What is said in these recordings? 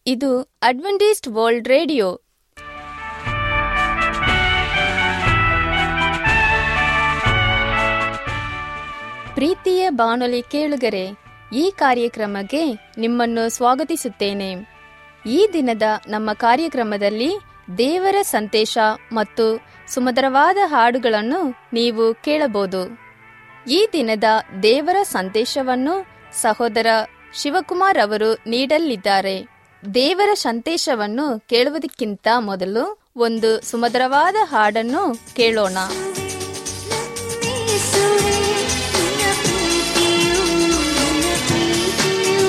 ಇದು Adventist world radio ಪ್ರೀತಿಯ ಬಾನುಲಿ ಕೇಳುಗರೆ ಈ ಕಾರ್ಯಕ್ರಮಕ್ಕೆ ನಿಮ್ಮನ್ನು ಸ್ವಾಗತಿಸುತ್ತೇನೆ ಈ ದಿನದ ನಮ್ಮ ಕಾರ್ಯಕ್ರಮದಲ್ಲಿ ದೇವರ ಸಂದೇಶ ಮತ್ತು ಸುಮಧುರವಾದ ಹಾಡುಗಳನ್ನು ನೀವು ಕೇಳಬಹುದು ಈ ದಿನದ ದೇವರ ಸಂದೇಶವನ್ನು ಸಹೋದರ ಶಿವಕುಮಾರ್ ಅವರು ನೀಡಲಿದ್ದಾರೆ ದೇವರ ಸಂದೇಶವನ್ನು ಕೇಳುವುದಕ್ಕಿಂತ ಮೊದಲು ಒಂದು ಸುಮಧುರವಾದ ಹಾಡನ್ನು ಕೇಳೋಣ ಯೇಸುವೇ ನಿನ್ನ ಪ್ರೀತಿಯು ನಿನ್ನ ಪ್ರೀತಿಯು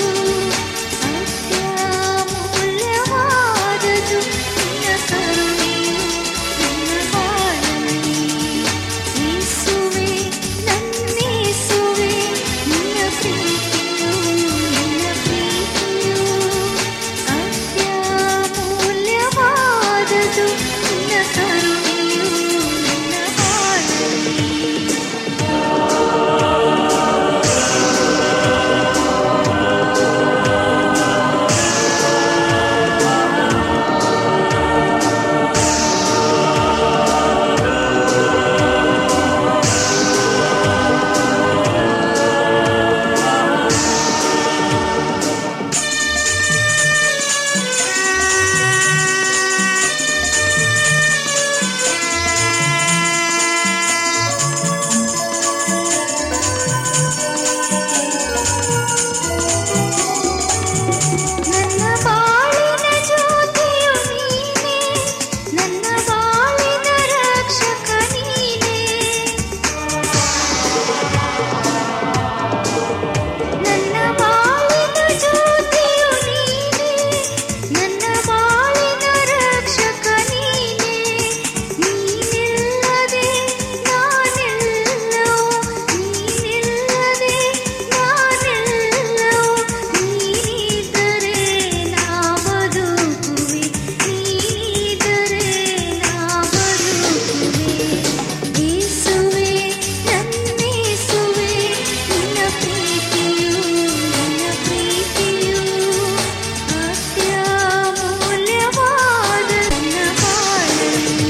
ಅತ್ಯಮೂಲ್ಯವಾದದು ನಿನ್ನ ಕರುಣೆಯು ನಿನ್ನ ಬಾಳಲ್ಲಿ ಯೇಸುವೇ ನನ್ನೇಸುವೇ ನಿನ್ನ ಪ್ರೀತಿಯು ನಿನ್ನ ಪ್ರೀತಿಯು ಅತ್ಯಮೂಲ್ಯವಾದದು ನಿನ್ನ ಕರುಣೆಯು ನಿನ್ನ ಬಾಳಲ್ಲಿ ನನ್ನ ಬಾಳಿನ ಜ್ಯೋತಿಯು ನೀನೇ ನನ್ನ ಬಾಳಿನ ರಕ್ಷಕ ನೀನೇ ನನ್ನ ಬಾಳಿನ ಜ್ಯೋತಿಯು ನೀನೇ ನನ್ನ ಬಾಳಿನ ರಕ್ಷಕ ನೀನೇ ನೀನಿಲ್ಲದೆ ನಾನೆಲ್ಲವೂ ನೀನಿಲ್ಲದೆ ನಾನೆಲ್ಲವೂ ನೀನಿದ್ದರೆ ನಾ ಬದುಕುವೆ ನೀನಿದ್ದರೆ ನಾ ಬದುಕುವೆ ಯೇಸುವೇ ನನ್ನೇಸುವೆ ನಿನ್ನ ಪ್ರೀತಿಯು ನಿನ್ನ ಪ್ರೀತಿಯು ಅತ್ಯಮೂಲ್ಯವಾದ ನನ್ನ ಬಾಳಲ್ಲಿ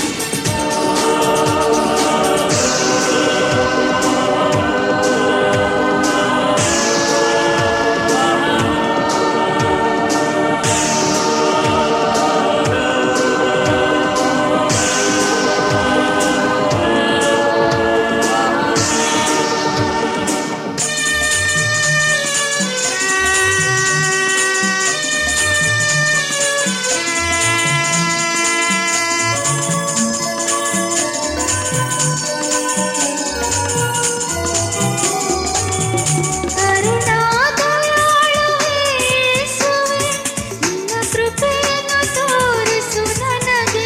ಕರುಣಾದಯಾಳುವೇಸುವೆ ನಿನ್ನ ಕೃಪೆಯನ್ನು ತೋರಿಸು ನನಗೆ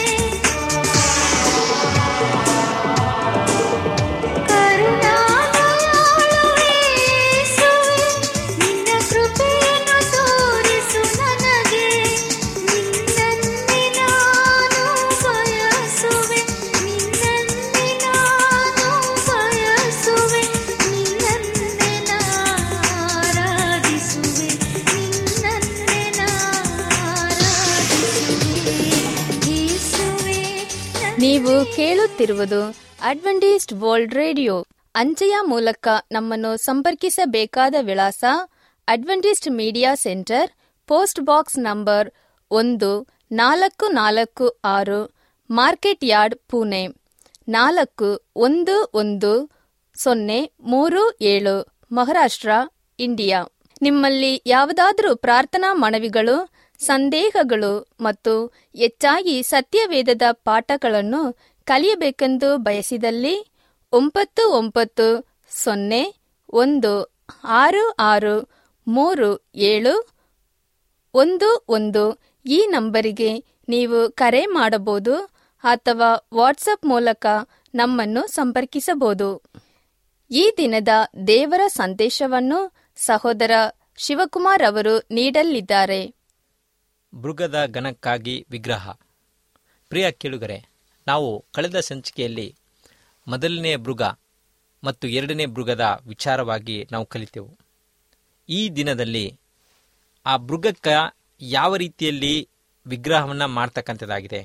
ಕರುಣಾದಯಾಳುವೇಸುವೆ ನಿನ್ನ ಕೃಪೆಯನ್ನು ತೋರಿಸು ನನಗೆ ನಿನ್ನನ್ನೇ ನಾನು ಬಯಸುವೆ ನಿನ್ನನ್ನೇ ನಾನು ಬಯಸುವೆ ನಿನ್ನನ್ನೇ ಆರಾಧಿಸುವೆ ನಿನ್ನನ್ನೇ ಆರಾಧಿಸುವೆ ಯೇಸುವೇ ನೀವು ಕೇಳುತ್ತಿರುವುದು ಅಡ್ವೆಂಟಿಸ್ಟ್ ವರ್ಲ್ಡ್ ರೇಡಿಯೋ ಅಂಚೆಯ ಮೂಲಕ ನಮ್ಮನ್ನು ಸಂಪರ್ಕಿಸಬೇಕಾದ ವಿಳಾಸ Adventist media centre post box number ಒಂದು ನಾಲ್ಕು ನಾಲ್ಕು ಆರು ಮಾರ್ಕೆಟ್ ಯಾರ್ಡ್ ಪುಣೆ ನಾಲ್ಕು ಒಂದು ಒಂದು ಸೊನ್ನೆ ಮೂರು ಏಳು ಮಹಾರಾಷ್ಟ್ರ ಇಂಡಿಯಾ ನಿಮ್ಮಲ್ಲಿ ಯಾವುದಾದರೂ ಪ್ರಾರ್ಥನಾ ಮನವಿಗಳು ಸಂದೇಹಗಳು ಮತ್ತು ಹೆಚ್ಚಾಗಿ ಸತ್ಯವೇದದ ಪಾಠಗಳನ್ನು ಕಲಿಯಬೇಕೆಂದು ಬಯಸಿದಲ್ಲಿ ಒಂಬತ್ತು ಒಂಬತ್ತು ಸೊನ್ನೆ ಒಂದು ಆರು ಆರು ಮೂರು ಏಳು ಒಂದು ಒಂದು ಈ ನಂಬರಿಗೆ ನೀವು ಕರೆ ಮಾಡಬಹುದು ಅಥವಾ ವಾಟ್ಸಪ್ ಮೂಲಕ ನಮ್ಮನ್ನು ಸಂಪರ್ಕಿಸಬಹುದು ಈ ದಿನದ ದೇವರ ಸಂದೇಶವನ್ನು ಸಹೋದರ ಶಿವಕುಮಾರ್ ಅವರು ನೀಡಲಿದ್ದಾರೆ ಮೃಗದ ಗಣಕ್ಕಾಗಿ ವಿಗ್ರಹ ಪ್ರಿಯ ಕೇಳುಗರೆ ನಾವು ಕಳೆದ ಸಂಚಿಕೆಯಲ್ಲಿ ಮೊದಲನೇ ಮೃಗ ಮತ್ತು ಎರಡನೇ ಮೃಗದ ವಿಚಾರವಾಗಿ ನಾವು ಕಲಿತೆವು ಈ ದಿನದಲ್ಲಿ ಆ ಮೃಗಕ್ಕೆ ಯಾವ ರೀತಿಯಲ್ಲಿ ವಿಗ್ರಹವನ್ನು ಮಾಡ್ತಕ್ಕಂಥದ್ದಾಗಿದೆ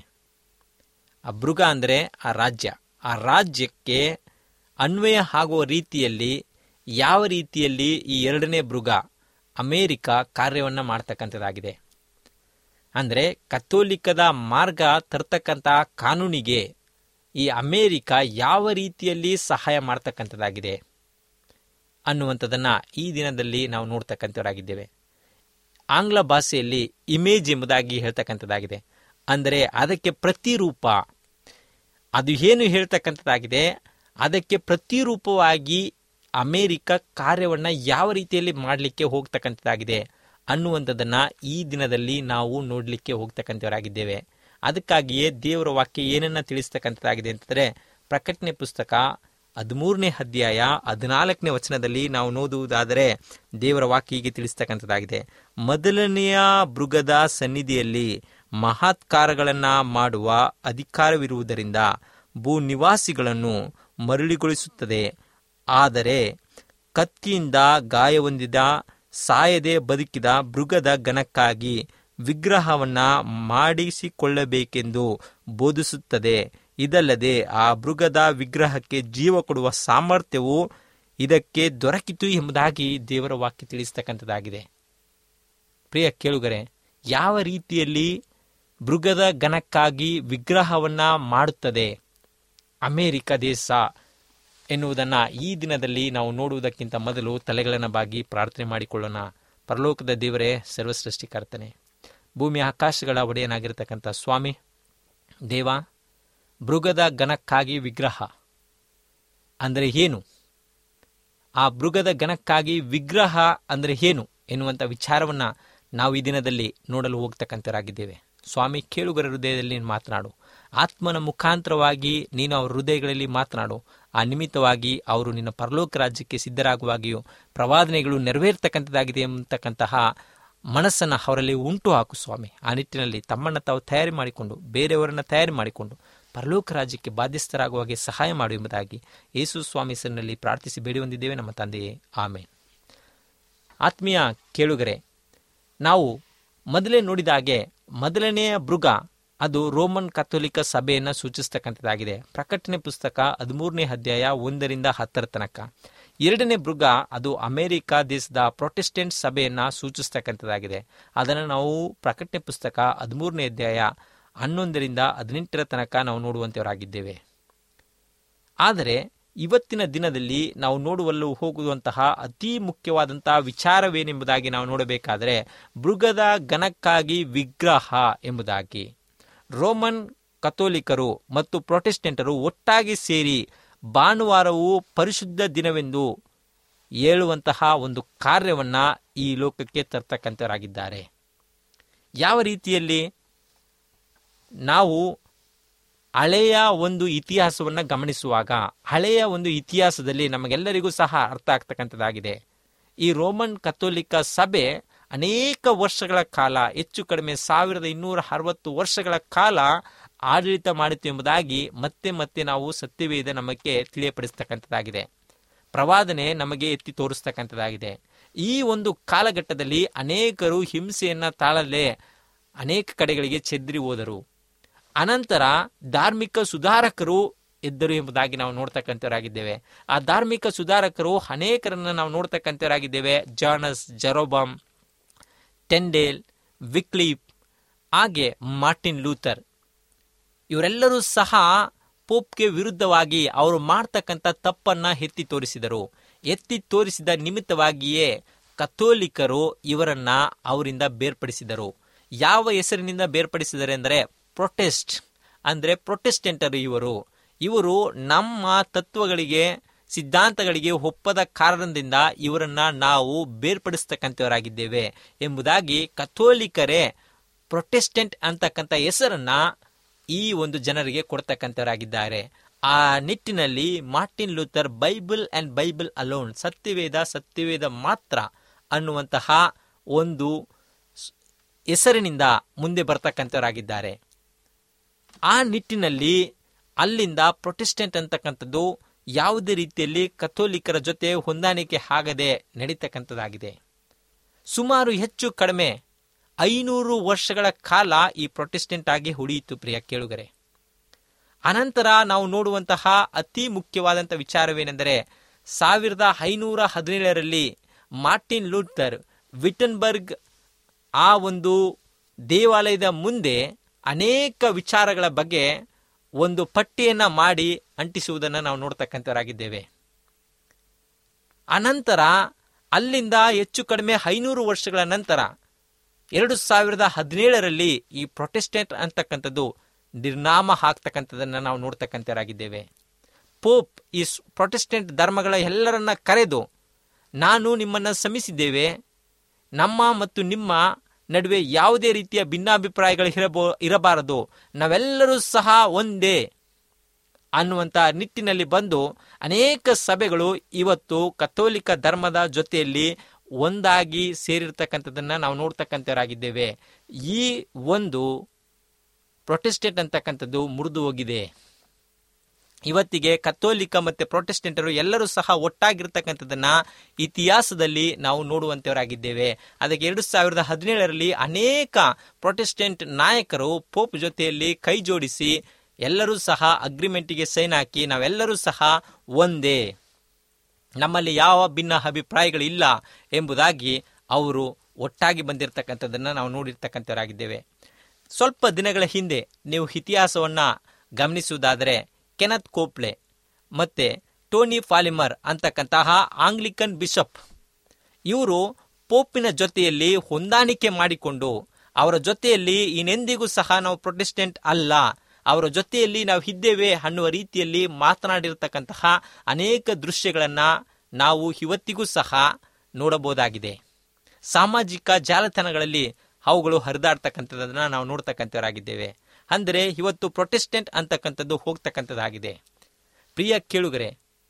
ಆ ಮೃಗ ಅಂದರೆ ಆ ರಾಜ್ಯ ಆ ರಾಜ್ಯಕ್ಕೆ ಅನ್ವಯ ಆಗುವ ರೀತಿಯಲ್ಲಿ ಯಾವ ರೀತಿಯಲ್ಲಿ ಈ ಎರಡನೇ ಮೃಗ ಅಮೇರಿಕ ಕಾರ್ಯವನ್ನು ಮಾಡ್ತಕ್ಕಂಥದ್ದಾಗಿದೆ ಅಂದರೆ ಕಥೋಲಿಕದ ಮಾರ್ಗ ತರ್ತಕ್ಕಂಥ ಕಾನೂನಿಗೆ ಈ ಅಮೇರಿಕ ಯಾವ ರೀತಿಯಲ್ಲಿ ಸಹಾಯ ಮಾಡ್ತಕ್ಕಂಥದ್ದಾಗಿದೆ ಅನ್ನುವಂಥದ್ದನ್ನು ಈ ದಿನದಲ್ಲಿ ನಾವು ನೋಡ್ತಕ್ಕಂಥವರಾಗಿದ್ದೇವೆ ಆಂಗ್ಲ ಭಾಷೆಯಲ್ಲಿ ಇಮೇಜ್ ಎಂಬುದಾಗಿ ಹೇಳ್ತಕ್ಕಂಥದ್ದಾಗಿದೆ ಅಂದರೆ ಅದಕ್ಕೆ ಪ್ರತಿರೂಪ ಅದು ಏನು ಹೇಳ್ತಕ್ಕಂಥದ್ದಾಗಿದೆ ಅದಕ್ಕೆ ಪ್ರತಿರೂಪವಾಗಿ ಅಮೇರಿಕ ಕಾರ್ಯವನ್ನು ಯಾವ ರೀತಿಯಲ್ಲಿ ಮಾಡಲಿಕ್ಕೆ ಹೋಗ್ತಕ್ಕಂಥದ್ದಾಗಿದೆ ಅನ್ನುವಂಥದ್ದನ್ನು ಈ ದಿನದಲ್ಲಿ ನಾವು ನೋಡಲಿಕ್ಕೆ ಹೋಗ್ತಕ್ಕಂಥವರಾಗಿದ್ದೇವೆ ಅದಕ್ಕಾಗಿಯೇ ದೇವರ ವಾಕ್ಯ ಏನನ್ನ ತಿಳಿಸ್ತಕ್ಕಂಥದ್ದಾಗಿದೆ ಅಂತಂದರೆ ಪ್ರಕಟಣೆ ಪುಸ್ತಕ ಹದಿಮೂರನೇ ಅಧ್ಯಾಯ ಹದಿನಾಲ್ಕನೇ ವಚನದಲ್ಲಿ ನಾವು ನೋದುವುದಾದರೆ ದೇವರ ವಾಕ್ಯ ಹೀಗೆ ತಿಳಿಸ್ತಕ್ಕಂಥದ್ದಾಗಿದೆ ಮೊದಲನೆಯ ಮೃಗದ ಸನ್ನಿಧಿಯಲ್ಲಿ ಮಹತ್ಕಾರಗಳನ್ನು ಮಾಡುವ ಅಧಿಕಾರವಿರುವುದರಿಂದ ಭೂ ನಿವಾಸಿಗಳನ್ನು ಮರಳಿಗೊಳಿಸುತ್ತದೆ ಆದರೆ ಕತ್ತಿಯಿಂದ ಗಾಯ ಹೊಂದಿದ ಸಾಯದೆ ಬದುಕಿದ ಮೃಗದ ಘನಕ್ಕಾಗಿ ವಿಗ್ರಹವನ್ನ ಮಾಡಿಸಿಕೊಳ್ಳಬೇಕೆಂದು ಬೋಧಿಸುತ್ತದೆ ಇದಲ್ಲದೆ ಆ ಮೃಗದ ವಿಗ್ರಹಕ್ಕೆ ಜೀವ ಕೊಡುವ ಸಾಮರ್ಥ್ಯವು ಇದಕ್ಕೆ ದೊರಕಿತು ಎಂಬುದಾಗಿ ದೇವರ ವಾಕ್ಯ ತಿಳಿಸ್ತಕ್ಕಂಥದ್ದಾಗಿದೆ ಪ್ರಿಯ ಕೇಳುಗರೆ ಯಾವ ರೀತಿಯಲ್ಲಿ ಮೃಗದ ಘನಕ್ಕಾಗಿ ವಿಗ್ರಹವನ್ನ ಮಾಡುತ್ತದೆ ಅಮೇರಿಕ ದೇಶ ಎನ್ನುವುದನ್ನು ಈ ದಿನದಲ್ಲಿ ನಾವು ನೋಡುವುದಕ್ಕಿಂತ ಮೊದಲು ತಲೆಗಳನ್ನು ಬಾಗಿ ಪ್ರಾರ್ಥನೆ ಮಾಡಿಕೊಳ್ಳೋಣ ಪರಲೋಕದ ದೇವರೇ ಸರ್ವಸೃಷ್ಟಿಕರ್ತನೆ ಭೂಮಿ ಆಕಾಶಗಳ ಒಡೆಯನಾಗಿರ್ತಕ್ಕಂಥ ಸ್ವಾಮಿ ದೇವ ಮೃಗದ ಘನಕ್ಕಾಗಿ ವಿಗ್ರಹ ಅಂದರೆ ಏನು ಆ ಮೃಗದ ಘನಕ್ಕಾಗಿ ವಿಗ್ರಹ ಅಂದರೆ ಏನು ಎನ್ನುವಂಥ ವಿಚಾರವನ್ನು ನಾವು ಈ ದಿನದಲ್ಲಿ ನೋಡಲು ಹೋಗ್ತಕ್ಕಂಥವರಾಗಿದ್ದೇವೆ ಸ್ವಾಮಿ ಕೇಳುಗರ ಹೃದಯದಲ್ಲಿ ನೀನು ಮಾತನಾಡು ಆತ್ಮನ ಮುಖಾಂತರವಾಗಿ ನೀನು ಅವರ ಹೃದಯಗಳಲ್ಲಿ ಮಾತನಾಡು ಆ ನಿಮಿತ್ತವಾಗಿ ಅವರು ನಿನ್ನ ಪರಲೋಕ ರಾಜ್ಯಕ್ಕೆ ಸಿದ್ಧರಾಗುವಾಗಿಯೂ ಪ್ರವಾದನೆಗಳು ನೆರವೇರ್ತಕ್ಕಂಥದ್ದಾಗಿದೆ ಎಂಬತಕ್ಕಂತಹ ಮನಸ್ಸನ್ನು ಅವರಲ್ಲಿ ಉಂಟು ಹಾಕು ಸ್ವಾಮಿ ಆ ನಿಟ್ಟಿನಲ್ಲಿ ತಮ್ಮನ್ನು ತಾವು ತಯಾರಿ ಮಾಡಿಕೊಂಡು ಬೇರೆಯವರನ್ನು ತಯಾರಿ ಮಾಡಿಕೊಂಡು ಪರಲೋಕ ರಾಜ್ಯಕ್ಕೆ ಬಾಧ್ಯಸ್ಥರಾಗುವ ಹಾಗೆ ಸಹಾಯ ಮಾಡು ಎಂಬುದಾಗಿ ಯೇಸು ಸ್ವಾಮಿ ಹೆಸರಿನಲ್ಲಿ ಪ್ರಾರ್ಥಿಸಿ ಬೇಡಿ ಹೊಂದಿದ್ದೇವೆ ನಮ್ಮ ತಂದೆಯೇ ಆಮೇನ್ ಆತ್ಮೀಯ ಕೇಳುಗರೆ ನಾವು ಮೊದಲೇ ನೋಡಿದ ಹಾಗೆ ಮೊದಲನೆಯ ಮೃಗ ಅದು ರೋಮನ್ ಕಥೋಲಿಕ ಸಭೆಯನ್ನು ಸೂಚಿಸ್ತಕ್ಕಂಥದ್ದಾಗಿದೆ ಪ್ರಕಟಣೆ ಪುಸ್ತಕ ಹದಿಮೂರನೇ ಅಧ್ಯಾಯ ಒಂದರಿಂದ ಹತ್ತರ ತನಕ ಎರಡನೇ ಮೃಗ ಅದು ಅಮೆರಿಕ ದೇಶದ ಪ್ರೊಟೆಸ್ಟೆಂಟ್ ಸಭೆಯನ್ನು ಸೂಚಿಸ್ತಕ್ಕಂಥದ್ದಾಗಿದೆ ಅದನ್ನು ನಾವು ಪ್ರಕಟಣೆ ಪುಸ್ತಕ ಹದಿಮೂರನೇ ಅಧ್ಯಾಯ ಹನ್ನೊಂದರಿಂದ ಹದಿನೆಂಟರ ತನಕ ನಾವು ನೋಡುವಂಥವರಾಗಿದ್ದೇವೆ ಆದರೆ ಇವತ್ತಿನ ದಿನದಲ್ಲಿ ನಾವು ನೋಡುವಲ್ಲೂ ಹೋಗುವಂತಹ ಅತಿ ಮುಖ್ಯವಾದಂತಹ ವಿಚಾರವೇನೆಂಬುದಾಗಿ ನಾವು ನೋಡಬೇಕಾದರೆ ಮೃಗದ ಘನಕ್ಕಾಗಿ ವಿಗ್ರಹ ಎಂಬುದಾಗಿ ರೋಮನ್ ಕಥೋಲಿಕರು ಮತ್ತು ಪ್ರೊಟೆಸ್ಟೆಂಟರು ಒಟ್ಟಾಗಿ ಸೇರಿ ಭಾನುವಾರವು ಪರಿಶುದ್ಧ ದಿನವೆಂದು ಹೇಳುವಂತಹ ಒಂದು ಕಾರ್ಯವನ್ನ ಈ ಲೋಕಕ್ಕೆ ತರ್ತಕ್ಕಂಥವರಾಗಿದ್ದಾರೆ ಯಾವ ರೀತಿಯಲ್ಲಿ ನಾವು ಹಳೆಯ ಒಂದು ಇತಿಹಾಸವನ್ನು ಗಮನಿಸುವಾಗ ಹಳೆಯ ಒಂದು ಇತಿಹಾಸದಲ್ಲಿ ನಮಗೆಲ್ಲರಿಗೂ ಸಹ ಅರ್ಥ ಆಗ್ತಕ್ಕಂಥದ್ದಾಗಿದೆ ಈ ರೋಮನ್ ಕಥೋಲಿಕ ಸಭೆ ಅನೇಕ ವರ್ಷಗಳ ಕಾಲ ಹೆಚ್ಚು ಕಡಿಮೆ ಸಾವಿರದ ಇನ್ನೂರ ಅರವತ್ತು ವರ್ಷಗಳ ಕಾಲ ಆಡಳಿತ ಮಾಡಿತು ಎಂಬುದಾಗಿ ಮತ್ತೆ ಮತ್ತೆ ನಾವು ಸತ್ಯವೇದ ನಮಗೆ ತಿಳಿಯಪಡಿಸ್ತಕ್ಕಂಥದ್ದಾಗಿದೆ ಪ್ರವಾದನೆ ನಮಗೆ ಎತ್ತಿ ತೋರಿಸ್ತಕ್ಕಂಥದ್ದಾಗಿದೆ ಈ ಒಂದು ಕಾಲಘಟ್ಟದಲ್ಲಿ ಅನೇಕರು ಹಿಂಸೆಯನ್ನ ತಾಳಲೇ ಅನೇಕ ಕಡೆಗಳಿಗೆ ಚೆದ್ರಿ ಹೋದರು ಅನಂತರ ಧಾರ್ಮಿಕ ಸುಧಾರಕರು ಎದ್ದರು ಎಂಬುದಾಗಿ ನಾವು ನೋಡ್ತಕ್ಕಂಥವರಾಗಿದ್ದೇವೆ ಆ ಧಾರ್ಮಿಕ ಸುಧಾರಕರು ಅನೇಕರನ್ನು ನಾವು ನೋಡ್ತಕ್ಕಂಥವರಾಗಿದ್ದೇವೆ ಜಾನಸ್ ಜರೋಬಾಮ್ ಟೆಂಡೇಲ್ ವಿಕ್ಲೀಪ್ ಹಾಗೆ ಮಾರ್ಟಿನ್ ಲೂಥರ್ ಇವರೆಲ್ಲರೂ ಸಹ ಪೋಪ್ಗೆ ವಿರುದ್ಧವಾಗಿ ಅವರು ಮಾಡ್ತಕ್ಕಂಥ ತಪ್ಪನ್ನ ಎತ್ತಿ ತೋರಿಸಿದರು ಎತ್ತಿ ತೋರಿಸಿದ ನಿಮಿತ್ತವಾಗಿಯೇ ಕಥೋಲಿಕರು ಇವರನ್ನ ಅವರಿಂದ ಬೇರ್ಪಡಿಸಿದರು ಯಾವ ಹೆಸರಿನಿಂದ ಬೇರ್ಪಡಿಸಿದರೆ ಅಂದರೆ ಪ್ರೊಟೆಸ್ಟ್ ಅಂದರೆ ಪ್ರೊಟೆಸ್ಟೆಂಟರು ಇವರು ಇವರು ನಮ್ಮ ತತ್ವಗಳಿಗೆ ಸಿದ್ಧಾಂತಗಳಿಗೆ ಒಪ್ಪದ ಕಾರಣದಿಂದ ಇವರನ್ನ ನಾವು ಬೇರ್ಪಡಿಸ್ತಕ್ಕಂಥವರಾಗಿದ್ದೇವೆ ಎಂಬುದಾಗಿ ಕಥೋಲಿಕರೇ ಪ್ರೊಟೆಸ್ಟೆಂಟ್ ಅಂತಕ್ಕಂಥ ಹೆಸರನ್ನ ಈ ಒಂದು ಜನರಿಗೆ ಕೊಡ್ತಕ್ಕಂಥವರಾಗಿದ್ದಾರೆ ಆ ನಿಟ್ಟಿನಲ್ಲಿ Martin Luther Bible and Bible alone ಸತ್ಯವೇದ ಸತ್ಯವೇದ ಮಾತ್ರ ಅನ್ನುವಂತಹ ಒಂದು ಸ್- ಹೆಸರಿನಿಂದ ಮುಂದೆ ಬರ್ತಕ್ಕಂಥವರಾಗಿದ್ದಾರೆ ಆ ನಿಟ್ಟಿನಲ್ಲಿ ಅಲ್ಲಿಂದ ಪ್ರೊಟೆಸ್ಟೆಂಟ್ ಅಂತಕ್ಕಂಥದ್ದು ಯಾವುದೇ ರೀತಿಯಲ್ಲಿ ಕಥೋಲಿಕರ ಜೊತೆ ಹೊಂದಾಣಿಕೆ ಆಗದೆ ನಡೀತಕ್ಕಂಥದ್ದಾಗಿದೆ ಸುಮಾರು ಹೆಚ್ಚು ಕಡಿಮೆ ಐನೂರು ವರ್ಷಗಳ ಕಾಲ ಈ ಪ್ರೊಟೆಸ್ಟೆಂಟ್ ಆಗಿ ಉಳಿಯಿತು ಪ್ರಿಯ ಕೇಳುಗರೆ ಅನಂತರ ನಾವು ನೋಡುವಂತಹ ಅತಿ ಮುಖ್ಯವಾದಂಥ ವಿಚಾರವೇನೆಂದರೆ ಸಾವಿರದ ಐನೂರ ಹದಿನೇಳರಲ್ಲಿ ಮಾರ್ಟಿನ್ ಲೂಥರ್ ವಿಟನ್ಬರ್ಗ್ ಆ ಒಂದು ದೇವಾಲಯದ ಮುಂದೆ ಅನೇಕ ವಿಚಾರಗಳ ಬಗ್ಗೆ ಒಂದು ಪಟ್ಟಿಯನ್ನ ಮಾಡಿ ಅಂಟಿಸುವುದನ್ನು ನಾವು ನೋಡ್ತಕ್ಕಂಥವರಾಗಿದ್ದೇವೆ ಅನಂತರ ಅಲ್ಲಿಂದ ಹೆಚ್ಚು ಕಡಿಮೆ ಐನೂರು ವರ್ಷಗಳ ನಂತರ ಎರಡು ಸಾವಿರದ ಹದಿನೇಳರಲ್ಲಿ ಈ ಪ್ರೊಟೆಸ್ಟೆಂಟ್ ಅಂತಕ್ಕಂಥದ್ದು ನಿರ್ನಾಮ ಆಗ್ತಕ್ಕಂಥದ್ದನ್ನು ನಾವು ನೋಡ್ತಕ್ಕಂಥವರಾಗಿದ್ದೇವೆ ಪೋಪ್ ಈ ಸ್- ಪ್ರೊಟೆಸ್ಟೆಂಟ್ ಧರ್ಮಗಳ ಎಲ್ಲರನ್ನ ಕರೆದು ನಾನು ನಿಮ್ಮನ್ನು ಶ್ರಮಿಸಿದ್ದೇವೆ ನಮ್ಮ ಮತ್ತು ನಿಮ್ಮ ನಡುವೆ ಯಾವುದೇ ರೀತಿಯ ಭಿನ್ನಾಭಿಪ್ರಾಯಗಳು ಇರಬೋ ಇರಬಾರದು ನಾವೆಲ್ಲರೂ ಸಹ ಒಂದೇ ಅನ್ನುವಂಥ ನಿಟ್ಟಿನಲ್ಲಿ ಬಂದು ಅನೇಕ ಸಭೆಗಳು ಇವತ್ತು ಕಥೋಲಿಕ ಧರ್ಮದ ಜೊತೆಯಲ್ಲಿ ಒಂದಾಗಿ ಸೇರಿರ್ತಕ್ಕಂಥದ್ದನ್ನು ನಾವು ನೋಡ್ತಕ್ಕಂಥವರಾಗಿದ್ದೇವೆ ಈ ಒಂದು ಪ್ರೊಟೆಸ್ಟೆಂಟ್ ಅಂತಕ್ಕಂಥದ್ದು ಮುರಿದು ಹೋಗಿದೆ ಇವತ್ತಿಗೆ ಕಥೋಲಿಕ ಮತ್ತೆ ಪ್ರೊಟೆಸ್ಟೆಂಟರು ಎಲ್ಲರೂ ಸಹ ಒಟ್ಟಾಗಿರ್ತಕ್ಕಂಥದ್ದನ್ನ ಇತಿಹಾಸದಲ್ಲಿ ನಾವು ನೋಡುವಂತವರಾಗಿದ್ದೇವೆ ಅದಕ್ಕೆ ಎರಡು ಸಾವಿರದ ಹದಿನೇಳರಲ್ಲಿ ಅನೇಕ ಪ್ರೊಟೆಸ್ಟೆಂಟ್ ನಾಯಕರು ಪೋಪ್ ಜೊತೆಯಲ್ಲಿ ಕೈ ಜೋಡಿಸಿ ಎಲ್ಲರೂ ಸಹ ಅಗ್ರಿಮೆಂಟಿಗೆ ಸೈನ್ ಹಾಕಿ ನಾವೆಲ್ಲರೂ ಸಹ ಒಂದೇ ನಮ್ಮಲ್ಲಿ ಯಾವ ಭಿನ್ನ ಅಭಿಪ್ರಾಯಗಳಿಲ್ಲ ಎಂಬುದಾಗಿ ಅವರು ಒಟ್ಟಾಗಿ ಬಂದಿರತಕ್ಕಂಥದ್ದನ್ನು ನಾವು ನೋಡಿರ್ತಕ್ಕಂಥವರಾಗಿದ್ದೇವೆ ಸ್ವಲ್ಪ ದಿನಗಳ ಹಿಂದೆ ನೀವು ಇತಿಹಾಸವನ್ನ ಗಮನಿಸುವುದಾದರೆ ಕೆನತ್ ಕೋಪ್ಲೆ ಮತ್ತೆ ಟೋನಿ ಫಾಲಿಮರ್ ಅಂತಕ್ಕಂತಹ ಆಂಗ್ಲಿಕನ್ ಬಿಷಪ್ ಇವರು ಪೋಪಿನ ಜೊತೆಯಲ್ಲಿ ಹೊಂದಾಣಿಕೆ ಮಾಡಿಕೊಂಡು ಅವರ ಜೊತೆಯಲ್ಲಿ ಇನ್ನೆಂದಿಗೂ ಸಹ ನಾವು ಪ್ರೊಟೆಸ್ಟೆಂಟ್ ಅಲ್ಲ ಅವರ ಜೊತೆಯಲ್ಲಿ ನಾವು ಇದ್ದೇವೆ ಅನ್ನುವ ರೀತಿಯಲ್ಲಿ ಮಾತನಾಡಿರ್ತಕ್ಕಂತಹ ಅನೇಕ ದೃಶ್ಯಗಳನ್ನ ನಾವು ಇವತ್ತಿಗೂ ಸಹ ನೋಡಬಹುದಾಗಿದೆ ಸಾಮಾಜಿಕ ಜಾಲತಾಣಗಳಲ್ಲಿ ಅವುಗಳು ಹರಿದಾಡ್ತಕ್ಕಂಥದ್ದನ್ನ ನಾವು ನೋಡ್ತಕ್ಕಂಥವರಾಗಿದ್ದೇವೆ ಅಂದರೆ ಇವತ್ತು ಪ್ರೊಟೆಸ್ಟೆಂಟ್ ಅಂತಕ್ಕಂಥದ್ದು ಹೋಗ್ತಕ್ಕಂಥದ್ದಾಗಿದೆ ಪ್ರಿಯ ಕೇಳುಗರೆ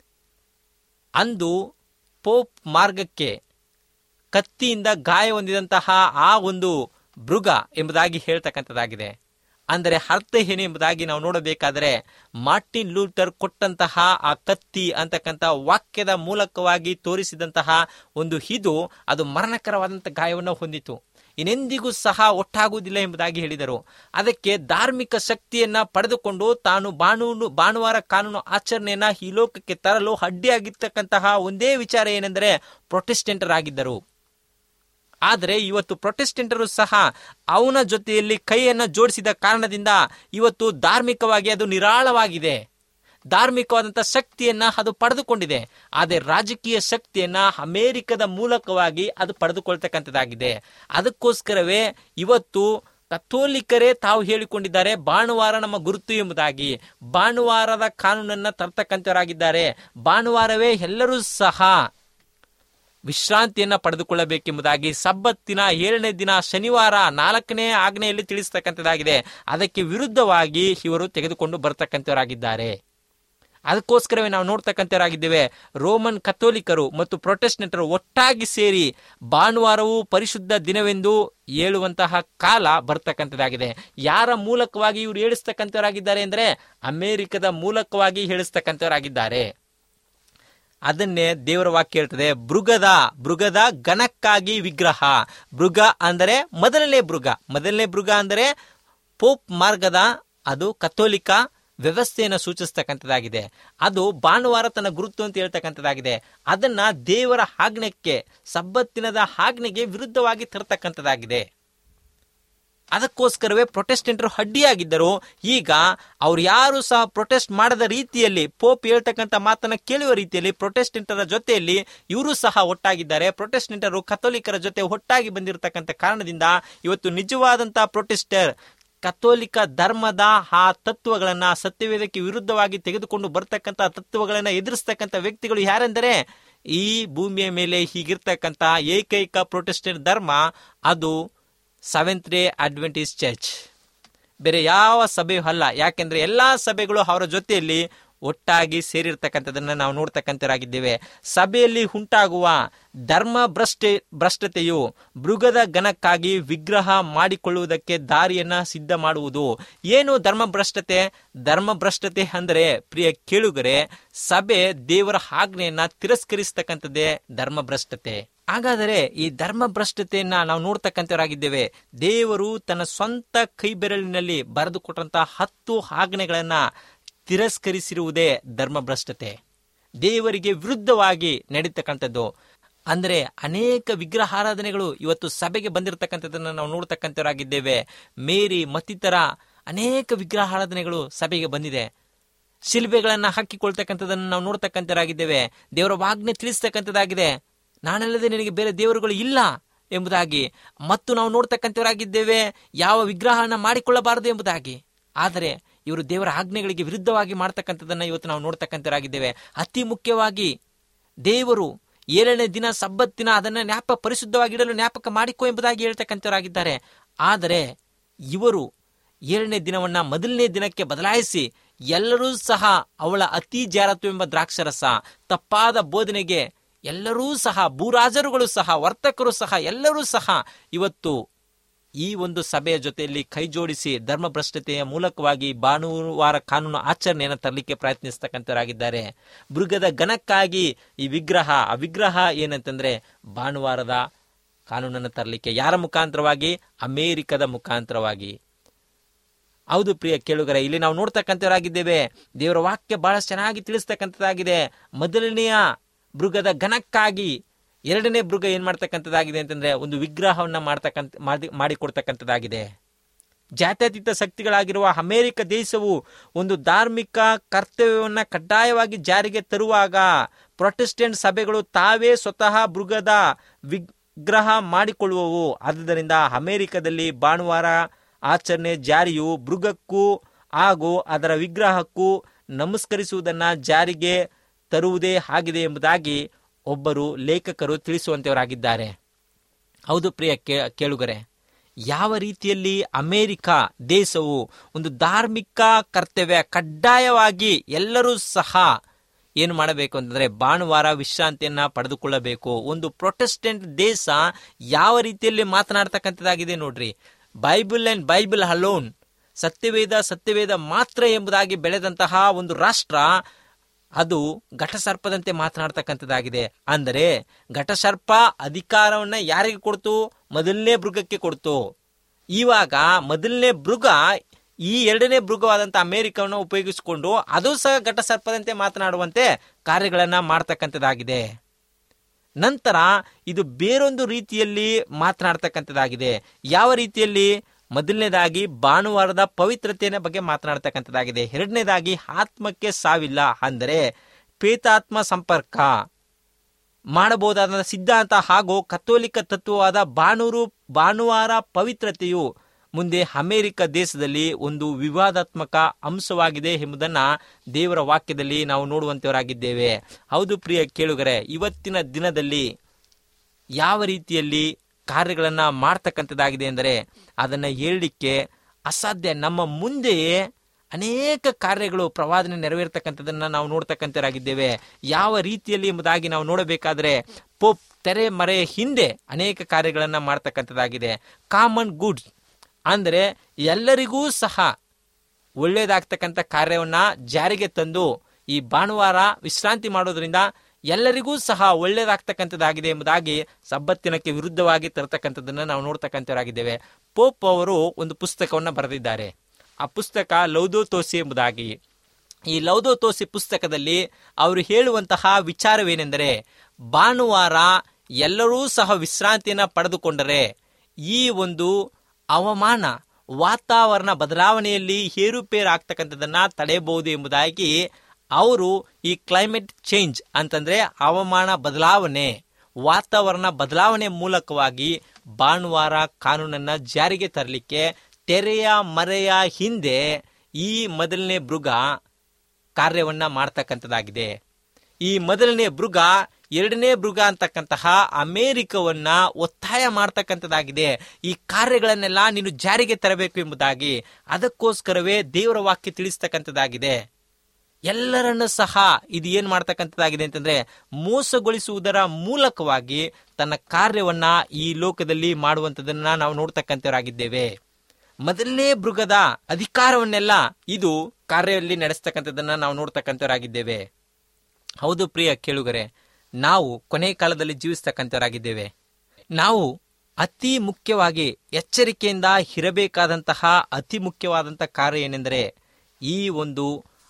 ಅಂದು ಪೋಪ್ ಮಾರ್ಗಕ್ಕೆ ಕತ್ತಿಯಿಂದ ಗಾಯ ಹೊಂದಿದಂತಹ ಆ ಒಂದು ಮೃಗ ಎಂಬುದಾಗಿ ಹೇಳ್ತಕ್ಕಂಥದ್ದಾಗಿದೆ ಅಂದರೆ ಅರ್ಥ ಏನು ಎಂಬುದಾಗಿ ನಾವು ನೋಡಬೇಕಾದರೆ ಮಾರ್ಟಿನ್ ಲೂಥರ್ ಕೊಟ್ಟಂತಹ ಆ ಕತ್ತಿ ಅಂತಕ್ಕಂಥ ವಾಕ್ಯದ ಮೂಲಕವಾಗಿ ತೋರಿಸಿದಂತಹ ಒಂದು ಇದು ಅದು ಮರಣಕರವಾದಂಥ ಗಾಯವನ್ನು ಹೊಂದಿತು ಇನ್ನೆಂದಿಗೂ ಸಹ ಒಟ್ಟಾಗುವುದಿಲ್ಲ ಎಂಬುದಾಗಿ ಹೇಳಿದರು ಅದಕ್ಕೆ ಧಾರ್ಮಿಕ ಶಕ್ತಿಯನ್ನ ಪಡೆದುಕೊಂಡು ತಾನು ಬಾನೂನು ಭಾನುವಾರ ಕಾನೂನು ಆಚರಣೆಯನ್ನ ಈ ಲೋಕಕ್ಕೆ ತರಲು ಅಡ್ಡಿಯಾಗಿರ್ತಕ್ಕಂತಹ ಒಂದೇ ವಿಚಾರ ಏನೆಂದರೆ ಪ್ರೊಟೆಸ್ಟೆಂಟರಾಗಿದ್ದರು ಆದರೆ ಇವತ್ತು ಪ್ರೊಟೆಸ್ಟೆಂಟರು ಸಹ ಅವನ ಜೊತೆಯಲ್ಲಿ ಕೈಯನ್ನು ಜೋಡಿಸಿದ ಕಾರಣದಿಂದ ಇವತ್ತು ಧಾರ್ಮಿಕವಾಗಿ ಅದು ನಿರಾಳವಾಗಿದೆ ಧಾರ್ಮಿಕವಾದಂಥ ಶಕ್ತಿಯನ್ನ ಅದು ಪಡೆದುಕೊಂಡಿದೆ ಆದರೆ ರಾಜಕೀಯ ಶಕ್ತಿಯನ್ನ ಅಮೆರಿಕದ ಮೂಲಕವಾಗಿ ಅದು ಪಡೆದುಕೊಳ್ತಕ್ಕಂಥದ್ದಾಗಿದೆ ಅದಕ್ಕೋಸ್ಕರವೇ ಇವತ್ತು ಕಥೋಲಿಕರೇ ತಾವು ಹೇಳಿಕೊಂಡಿದ್ದಾರೆ ಭಾನುವಾರ ನಮ್ಮ ಗುರುತು ಎಂಬುದಾಗಿ ಭಾನುವಾರದ ಕಾನೂನನ್ನ ತರ್ತಕ್ಕಂಥವರಾಗಿದ್ದಾರೆ ಭಾನುವಾರವೇ ಎಲ್ಲರೂ ಸಹ ವಿಶ್ರಾಂತಿಯನ್ನ ಪಡೆದುಕೊಳ್ಳಬೇಕೆಂಬುದಾಗಿ ಸಬ್ಬತ್ತಿನ ಏಳನೇ ದಿನ ಶನಿವಾರ ನಾಲ್ಕನೇ ಆಜ್ಞೆಯಲ್ಲಿ ತಿಳಿಸ್ತಕ್ಕಂಥದ್ದಾಗಿದೆ ಅದಕ್ಕೆ ವಿರುದ್ಧವಾಗಿ ಇವರು ತೆಗೆದುಕೊಂಡು ಬರ್ತಕ್ಕಂಥವರಾಗಿದ್ದಾರೆ ಅದಕ್ಕೋಸ್ಕರವೇ ನಾವು ನೋಡ್ತಕ್ಕಂಥವರಾಗಿದ್ದೇವೆ ರೋಮನ್ ಕಥೋಲಿಕರು ಮತ್ತು ಪ್ರೊಟೆಸ್ಟೆಂಟರು ಒಟ್ಟಾಗಿ ಸೇರಿ ಭಾನುವಾರವು ಪರಿಶುದ್ಧ ದಿನವೆಂದು ಹೇಳುವಂತಹ ಕಾಲ ಬರ್ತಕ್ಕಂಥದ್ದಾಗಿದೆ ಯಾರ ಮೂಲಕವಾಗಿ ಇವರು ಹೇಳಿಸ್ತಕ್ಕಂಥವರಾಗಿದ್ದಾರೆ ಅಂದರೆ ಅಮೆರಿಕದ ಮೂಲಕವಾಗಿ ಹೇಳಿಸ್ತಕ್ಕಂಥವರಾಗಿದ್ದಾರೆ ಅದನ್ನೇ ದೇವರ ವಾಕ್ಯ ಹೇಳ್ತದೆ ಮೃಗದ ಮೃಗದ ಗಣಕ್ಕಾಗಿ ವಿಗ್ರಹ ಮೃಗ ಅಂದರೆ ಮೊದಲನೇ ಮೃಗ ಮೊದಲನೇ ಮೃಗ ಅಂದರೆ ಪೋಪ್ ಮಾರ್ಗದ ಅದು ಕಥೋಲಿಕ ವ್ಯವಸ್ಥೆಯನ್ನು ಸೂಚಿಸ್ತಕ್ಕಂಥದ್ದಾಗಿದೆ ಅದು ಭಾನುವಾರ ತನ್ನ ಗುರುತು ಅಂತ ಹೇಳ್ತಕ್ಕಂಥದ್ದಾಗಿದೆ ಅದನ್ನ ದೇವರ ಆಜ್ಞೆಗೆ ಸಬ್ಬತ್ತಿನದ ಆಜ್ಞೆಗೆ ವಿರುದ್ಧವಾಗಿ ತರತಕ್ಕಂಥದ್ದಾಗಿದೆ ಅದಕ್ಕೋಸ್ಕರವೇ ಪ್ರೊಟೆಸ್ಟೆಂಟರು ಅಡ್ಡಿಯಾಗಿದ್ದರು ಈಗ ಅವ್ರು ಯಾರು ಸಹ ಪ್ರೊಟೆಸ್ಟ್ ಮಾಡದ ರೀತಿಯಲ್ಲಿ ಪೋಪ್ ಹೇಳ್ತಕ್ಕಂಥ ಮಾತನ್ನ ಕೇಳುವ ರೀತಿಯಲ್ಲಿ ಪ್ರೊಟೆಸ್ಟೆಂಟರ ಜೊತೆಯಲ್ಲಿ ಇವರು ಸಹ ಒಟ್ಟಾಗಿದ್ದಾರೆ ಪ್ರೊಟೆಸ್ಟೆಂಟರು ಕಥೋಲಿಕರ ಜೊತೆ ಒಟ್ಟಾಗಿ ಬಂದಿರತಕ್ಕಂಥ ಕಾರಣದಿಂದ ಇವತ್ತು ನಿಜವಾದಂತಹ ಪ್ರೊಟೆಸ್ಟರ್ ಕಥೋಲಿಕ ಧರ್ಮದ ಆ ತತ್ವಗಳನ್ನ ಸತ್ಯವೇದಕ್ಕೆ ವಿರುದ್ಧವಾಗಿ ತೆಗೆದುಕೊಂಡು ಬರ್ತಕ್ಕಂಥ ತತ್ವಗಳನ್ನ ಎದುರಿಸ್ತಕ್ಕಂಥ ವ್ಯಕ್ತಿಗಳು ಯಾರೆಂದರೆ ಈ ಭೂಮಿಯ ಮೇಲೆ ಹೀಗಿರ್ತಕ್ಕಂಥ ಏಕೈಕ ಪ್ರೊಟೆಸ್ಟೆಂಟ್ ಧರ್ಮ ಅದು ಸೆವೆಂತ್ ಡೇ ಅಡ್ವೆಂಟೇಜ್ ಚರ್ಚ್ ಬೇರೆ ಯಾವ ಸಭೆಯೂ ಅಲ್ಲ ಯಾಕೆಂದ್ರೆ ಎಲ್ಲಾ ಸಭೆಗಳು ಅವರ ಜೊತೆಯಲ್ಲಿ ಒಟ್ಟಾಗಿ ಸೇರಿರ್ತಕ್ಕಂಥದ್ದನ್ನ ನಾವು ನೋಡ್ತಕ್ಕಂಥರಾಗಿದ್ದೇವೆ ಸಭೆಯಲ್ಲಿ ಉಂಟಾಗುವ ಧರ್ಮ ಭ್ರಷ್ಟೆ ಭ್ರಷ್ಟತೆಯು ಮೃಗದ ಗಣಕ್ಕಾಗಿ ವಿಗ್ರಹ ಮಾಡಿಕೊಳ್ಳುವುದಕ್ಕೆ ದಾರಿಯನ್ನ ಸಿದ್ಧ ಮಾಡುವುದು ಏನು ಧರ್ಮ ಭ್ರಷ್ಟತೆ ಧರ್ಮ ಭ್ರಷ್ಟತೆ ಅಂದರೆ ಪ್ರಿಯ ಕೇಳುಗರೆ ಸಭೆ ದೇವರ ಆಜ್ಞೆಯನ್ನ ತಿರಸ್ಕರಿಸ್ತಕ್ಕಂಥದ್ದೇ ಧರ್ಮ ಭ್ರಷ್ಟತೆ ಹಾಗಾದರೆ ಈ ಧರ್ಮ ಭ್ರಷ್ಟತೆಯನ್ನ ನಾವು ನೋಡ್ತಕ್ಕಂಥವರಾಗಿದ್ದೇವೆ ದೇವರು ತನ್ನ ಸ್ವಂತ ಕೈ ಬೆರಳಿನಲ್ಲಿ ಬರೆದು ಕೊಟ್ಟಂತಹ ಹತ್ತು ಆಜ್ಞೆಗಳನ್ನ ತಿರಸ್ಕರಿಸಿರುವುದೇ ಧರ್ಮ ಭ್ರಷ್ಟತೆ ದೇವರಿಗೆ ವಿರುದ್ಧವಾಗಿ ನಡೀತಕ್ಕಂಥದ್ದು ಅಂದ್ರೆ ಅನೇಕ ವಿಗ್ರಹಾರಾಧನೆಗಳು ಇವತ್ತು ಸಭೆಗೆ ಬಂದಿರತಕ್ಕಂಥದ್ದನ್ನು ನಾವು ನೋಡ್ತಕ್ಕಂಥವರಾಗಿದ್ದೇವೆ ಮೇರಿ ಮತ್ತಿತರ ಅನೇಕ ವಿಗ್ರಹಾರಾಧನೆಗಳು ಸಭೆಗೆ ಬಂದಿದೆ ಶಿಲ್ಬೆಗಳನ್ನ ಹಾಕಿಕೊಳ್ತಕ್ಕಂಥದ್ದನ್ನು ನಾವು ನೋಡ್ತಕ್ಕಂಥವರಾಗಿದ್ದೇವೆ ದೇವರ ವಾಜ್ಞೆ ತಿಳಿಸ್ತಕ್ಕಂಥದ್ದಾಗಿದೆ ನಾನಲ್ಲದೆ ನಿನಗೆ ಬೇರೆ ದೇವರುಗಳು ಇಲ್ಲ ಎಂಬುದಾಗಿ ಮತ್ತು ನಾವು ನೋಡ್ತಕ್ಕಂಥವರಾಗಿದ್ದೇವೆ ಯಾವ ವಿಗ್ರಹನ ಮಾಡಿಕೊಳ್ಳಬಾರದು ಎಂಬುದಾಗಿ ಆದರೆ ಇವರು ದೇವರ ಆಜ್ಞೆಗಳಿಗೆ ವಿರುದ್ಧವಾಗಿ ಮಾಡ್ತಕ್ಕಂಥದ್ದನ್ನು ಇವತ್ತು ನಾವು ನೋಡ್ತಕ್ಕಂಥವರಾಗಿದ್ದೇವೆ ಅತಿ ಮುಖ್ಯವಾಗಿ ದೇವರು ಏಳನೇ ದಿನ ಸಬ್ಬತ್ತಿನ ಅದನ್ನ ಜ್ಞಾಪ ಪರಿಶುದ್ಧವಾಗಿಡಲು ಜ್ಞಾಪಕ ಮಾಡಿಕೊ ಎಂಬುದಾಗಿ ಹೇಳ್ತಕ್ಕಂಥವರಾಗಿದ್ದಾರೆ ಆದರೆ ಇವರು ಏಳನೇ ದಿನವನ್ನ ಮೊದಲನೇ ದಿನಕ್ಕೆ ಬದಲಾಯಿಸಿ ಎಲ್ಲರೂ ಸಹ ಅವಳ ಅತಿ ಜಾರತ್ವ ಎಂಬ ದ್ರಾಕ್ಷರಸ ತಪ್ಪಾದ ಬೋಧನೆಗೆ ಎಲ್ಲರೂ ಸಹ ಭೂರಾಜರುಗಳು ಸಹ ವರ್ತಕರು ಸಹ ಎಲ್ಲರೂ ಸಹ ಇವತ್ತು ಈ ಒಂದು ಸಭೆಯ ಜೊತೆಯಲ್ಲಿ ಕೈ ಜೋಡಿಸಿ ಧರ್ಮಭ್ರಷ್ಟತೆಯ ಮೂಲಕವಾಗಿ ಭಾನುವಾರ ಕಾನೂನು ಆಚರಣೆಯನ್ನು ತರಲಿಕ್ಕೆ ಪ್ರಯತ್ನಿಸ್ತಕ್ಕಂಥವರಾಗಿದ್ದಾರೆ ಮೃಗದ ಗಣಕ್ಕಾಗಿ ಈ ವಿಗ್ರಹ ಆ ವಿಗ್ರಹ ಏನಂತಂದ್ರೆ ಭಾನುವಾರದ ಕಾನೂನನ್ನು ತರಲಿಕ್ಕೆ ಯಾರ ಮುಖಾಂತರವಾಗಿ ಅಮೇರಿಕದ ಮುಖಾಂತರವಾಗಿ ಹೌದು ಪ್ರಿಯ ಕೇಳುಗರೆ ಇಲ್ಲಿ ನಾವು ನೋಡ್ತಕ್ಕಂಥವರಾಗಿದ್ದೇವೆ ದೇವರ ವಾಕ್ಯ ಬಹಳ ಚೆನ್ನಾಗಿ ತಿಳಿಸ್ತಕ್ಕಂಥದ್ದಾಗಿದೆ ಮೊದಲನೆಯ ಮೃಗದ ಘನಕ್ಕಾಗಿ ಎರಡನೇ ಮೃಗ ಏನ್ ಮಾಡ್ತಕ್ಕಂಥದ್ದಾಗಿದೆ ಅಂತಂದ್ರೆ ಒಂದು ವಿಗ್ರಹವನ್ನ ಮಾಡ್ತಕ್ಕಂಥ ಮಾಡಿ ಮಾಡಿಕೊಡ್ತಕ್ಕಂಥದ್ದಾಗಿದೆ ಜಾತ್ಯತೀತ ಶಕ್ತಿಗಳಾಗಿರುವ ಅಮೆರಿಕ ದೇಶವು ಒಂದು ಧಾರ್ಮಿಕ ಕರ್ತವ್ಯವನ್ನ ಕಡ್ಡಾಯವಾಗಿ ಜಾರಿಗೆ ತರುವಾಗ ಪ್ರೊಟೆಸ್ಟೆಂಟ್ ಸಭೆಗಳು ತಾವೇ ಸ್ವತಃ ಮೃಗದ ವಿಗ್ರಹ ಮಾಡಿಕೊಳ್ಳುವವು ಆದುದರಿಂದ ಅಮೆರಿಕದಲ್ಲಿ ಭಾನುವಾರ ಆಚರಣೆ ಜಾರಿಯು ಮೃಗಕ್ಕೂ ಹಾಗೂ ಅದರ ವಿಗ್ರಹಕ್ಕೂ ನಮಸ್ಕರಿಸುವುದನ್ನ ಜಾರಿಗೆ ತರುವುದೇ ಆಗಿದೆ ಎಂಬುದಾಗಿ ಒಬ್ಬರು ಲೇಖಕರು ತಿಳಿಸುವಂತವರಾಗಿದ್ದಾರೆ ಹೌದು ಪ್ರಿಯ ಕೇ- ಕೇಳುಗರೆ ಯಾವ ರೀತಿಯಲ್ಲಿ ಅಮೆರಿಕ ದೇಶವು ಒಂದು ಧಾರ್ಮಿಕ ಕರ್ತವ್ಯ ಕಡ್ಡಾಯವಾಗಿ ಎಲ್ಲರೂ ಸಹ ಏನು ಮಾಡಬೇಕು ಅಂತಂದ್ರೆ ಭಾನುವಾರ ವಿಶ್ರಾಂತಿಯನ್ನ ಪಡೆದುಕೊಳ್ಳಬೇಕು ಒಂದು ಪ್ರೊಟೆಸ್ಟೆಂಟ್ ದೇಶ ಯಾವ ರೀತಿಯಲ್ಲಿ ಮಾತನಾಡ್ತಕ್ಕಂಥದ್ದಾಗಿದೆ ನೋಡ್ರಿ ಬೈಬಲ್ ಅಂಡ್ ಬೈಬಲ್ ಹಲೋನ್ ಸತ್ಯವೇದ ಸತ್ಯವೇದ ಮಾತ್ರ ಎಂಬುದಾಗಿ ಬೆಳೆದಂತಹ ಒಂದು ರಾಷ್ಟ್ರ ಅದು ಘಟಸರ್ಪದಂತೆ ಮಾತನಾಡ್ತಕ್ಕಂಥದ್ದಾಗಿದೆ ಅಂದರೆ ಘಟಸರ್ಪ ಅಧಿಕಾರವನ್ನ ಯಾರಿಗೆ ಕೊಡ್ತು ಮೊದಲನೇ ಮೃಗಕ್ಕೆ ಕೊಡ್ತು ಇವಾಗ ಮೊದಲನೇ ಮೃಗ ಈ ಎರಡನೇ ಮೃಗವಾದಂಥ ಅಮೆರಿಕವನ್ನು ಉಪಯೋಗಿಸಿಕೊಂಡು ಅದು ಸಹ ಘಟಸರ್ಪದಂತೆ ಮಾತನಾಡುವಂತೆ ಕಾರ್ಯಗಳನ್ನ ಮಾಡ್ತಕ್ಕಂಥದ್ದಾಗಿದೆ ನಂತರ ಇದು ಬೇರೊಂದು ರೀತಿಯಲ್ಲಿ ಮಾತನಾಡ್ತಕ್ಕಂಥದ್ದಾಗಿದೆ ಯಾವ ರೀತಿಯಲ್ಲಿ ಮೊದಲನೇದಾಗಿ ಭಾನುವಾರದ ಪವಿತ್ರತೆಯ ಬಗ್ಗೆ ಮಾತನಾಡ್ತಕ್ಕಂಥದ್ದಾಗಿದೆ ಎರಡನೇದಾಗಿ ಆತ್ಮಕ್ಕೆ ಸಾವಿಲ್ಲ ಅಂದರೆ ಪೇತಾತ್ಮ ಸಂಪರ್ಕ ಮಾಡಬಹುದಾದ ಸಿದ್ಧಾಂತ ಹಾಗೂ ಕಥೋಲಿಕ ತತ್ವವಾದ ಭಾನುರು ಭಾನುವಾರ ಪವಿತ್ರತೆಯು ಮುಂದೆ ಅಮೆರಿಕ ದೇಶದಲ್ಲಿ ಒಂದು ವಿವಾದಾತ್ಮಕ ಅಂಶವಾಗಿದೆ ಎಂಬುದನ್ನ ದೇವರ ವಾಕ್ಯದಲ್ಲಿ ನಾವು ನೋಡುವಂತವರಾಗಿದ್ದೇವೆ ಹೌದು ಪ್ರಿಯ ಕೇಳುಗರೆ ಇವತ್ತಿನ ದಿನದಲ್ಲಿ ಯಾವ ರೀತಿಯಲ್ಲಿ ಕಾರ್ಯಗಳನ್ನ ಮಾಡ್ತಕ್ಕಂಥದ್ದಾಗಿದೆ ಎಂದರೆ ಅದನ್ನ ಹೇಳಲಿಕ್ಕೆ ಅಸಾಧ್ಯ ನಮ್ಮ ಮುಂದೆಯೇ ಅನೇಕ ಕಾರ್ಯಗಳು ಪ್ರವಾದನೆ ನೆರವೇರ್ತಕ್ಕಂಥದ್ದನ್ನ ನಾವು ನೋಡ್ತಕ್ಕಂಥರಾಗಿದ್ದೇವೆ ಯಾವ ರೀತಿಯಲ್ಲಿ ಎಂಬುದಾಗಿ ನಾವು ನೋಡಬೇಕಾದ್ರೆ ಪೋಪ್ ತೆರೆ ಮರೆ ಹಿಂದೆ ಅನೇಕ ಕಾರ್ಯಗಳನ್ನ ಮಾಡ್ತಕ್ಕಂಥದ್ದಾಗಿದೆ ಕಾಮನ್ ಗುಡ್ಸ್ ಅಂದರೆ ಎಲ್ಲರಿಗೂ ಸಹ ಒಳ್ಳೇದಾಗ್ತಕ್ಕಂಥ ಕಾರ್ಯವನ್ನ ಜಾರಿಗೆ ತಂದು ಈ ಭಾನುವಾರ ವಿಶ್ರಾಂತಿ ಮಾಡೋದ್ರಿಂದ ಎಲ್ಲರಿಗೂ ಸಹ ಒಳ್ಳೇದಾಗ್ತಕ್ಕಂಥದ್ದಾಗಿದೆ ಎಂಬುದಾಗಿ ಸಬ್ಬತ್ತಿನಕ್ಕೆ ವಿರುದ್ಧವಾಗಿ ತರತಕ್ಕಂಥದ್ದನ್ನ ನಾವು ನೋಡ್ತಕ್ಕಂಥವರಾಗಿದ್ದೇವೆ ಪೋಪ್ ಅವರು ಒಂದು ಪುಸ್ತಕವನ್ನ ಬರೆದಿದ್ದಾರೆ ಆ ಪುಸ್ತಕ ಲೌದೋತೋಸಿ ಎಂಬುದಾಗಿ ಈ ಲೌದೋತೋಸಿ ಪುಸ್ತಕದಲ್ಲಿ ಅವರು ಹೇಳುವಂತಹ ವಿಚಾರವೇನೆಂದರೆ ಭಾನುವಾರ ಎಲ್ಲರೂ ಸಹ ವಿಶ್ರಾಂತಿಯನ್ನ ಪಡೆದುಕೊಂಡರೆ ಈ ಒಂದು ಹವಾಮಾನ ವಾತಾವರಣ ಬದಲಾವಣೆಯಲ್ಲಿ ಏರುಪೇರು ಆಗ್ತಕ್ಕಂಥದ್ದನ್ನ ತಡೆಯಬಹುದು ಎಂಬುದಾಗಿ ಅವರು ಈ ಕ್ಲೈಮೇಟ್ ಚೇಂಜ್ ಅಂತಂದ್ರೆ ಹವಾಮಾನ ಬದಲಾವಣೆ ವಾತಾವರಣ ಬದಲಾವಣೆ ಮೂಲಕವಾಗಿ ಭಾನುವಾರ ಕಾನೂನನ್ನ ಜಾರಿಗೆ ತರಲಿಕ್ಕೆ ತೆರೆಯ ಮರೆಯ ಹಿಂದೆ ಈ ಮೊದಲನೇ ಮೃಗ ಕಾರ್ಯವನ್ನ ಮಾಡ್ತಕ್ಕಂಥದ್ದಾಗಿದೆ ಈ ಮೊದಲನೇ ಮೃಗ ಎರಡನೇ ಮೃಗ ಅಂತಕ್ಕಂತಹ ಅಮೇರಿಕವನ್ನ ಒತ್ತಾಯ ಮಾಡ್ತಕ್ಕಂಥದ್ದಾಗಿದೆ ಈ ಕಾರ್ಯಗಳನ್ನೆಲ್ಲ ನೀನು ಜಾರಿಗೆ ತರಬೇಕು ಎಂಬುದಾಗಿ ಅದಕ್ಕೋಸ್ಕರವೇ ದೇವರ ವಾಕ್ಯ ತಿಳಿಸ್ತಕ್ಕಂಥದ್ದಾಗಿದೆ ಎಲ್ಲರನ್ನು ಸಹ ಇದು ಏನ್ ಮಾಡ್ತಕ್ಕಂಥದ್ದಾಗಿದೆ ಅಂತಂದ್ರೆ ಮೋಸಗೊಳಿಸುವುದರ ಮೂಲಕವಾಗಿ ತನ್ನ ಕಾರ್ಯವನ್ನ ಈ ಲೋಕದಲ್ಲಿ ಮಾಡುವಂತದನ್ನ ನಾವು ನೋಡ್ತಕ್ಕಂಥವರಾಗಿದ್ದೇವೆ ಮೊದಲನೇ ಮೃಗದ ಅಧಿಕಾರವನ್ನೆಲ್ಲ ಇದು ಕಾರ್ಯದಲ್ಲಿ ನಡೆಸ್ತಕ್ಕಂಥದ್ದನ್ನ ನಾವು ನೋಡ್ತಕ್ಕಂಥವರಾಗಿದ್ದೇವೆ ಹೌದು ಪ್ರಿಯ ಕೇಳುಗರೆ ನಾವು ಕೊನೆ ಕಾಲದಲ್ಲಿ ಜೀವಿಸ್ತಕ್ಕಂಥವರಾಗಿದ್ದೇವೆ ನಾವು ಅತಿ ಮುಖ್ಯವಾಗಿ ಎಚ್ಚರಿಕೆಯಿಂದ ಇರಬೇಕಾದಂತಹ ಅತಿ ಮುಖ್ಯವಾದಂತಹ ಕಾರ್ಯ ಏನೆಂದರೆ ಈ ಒಂದು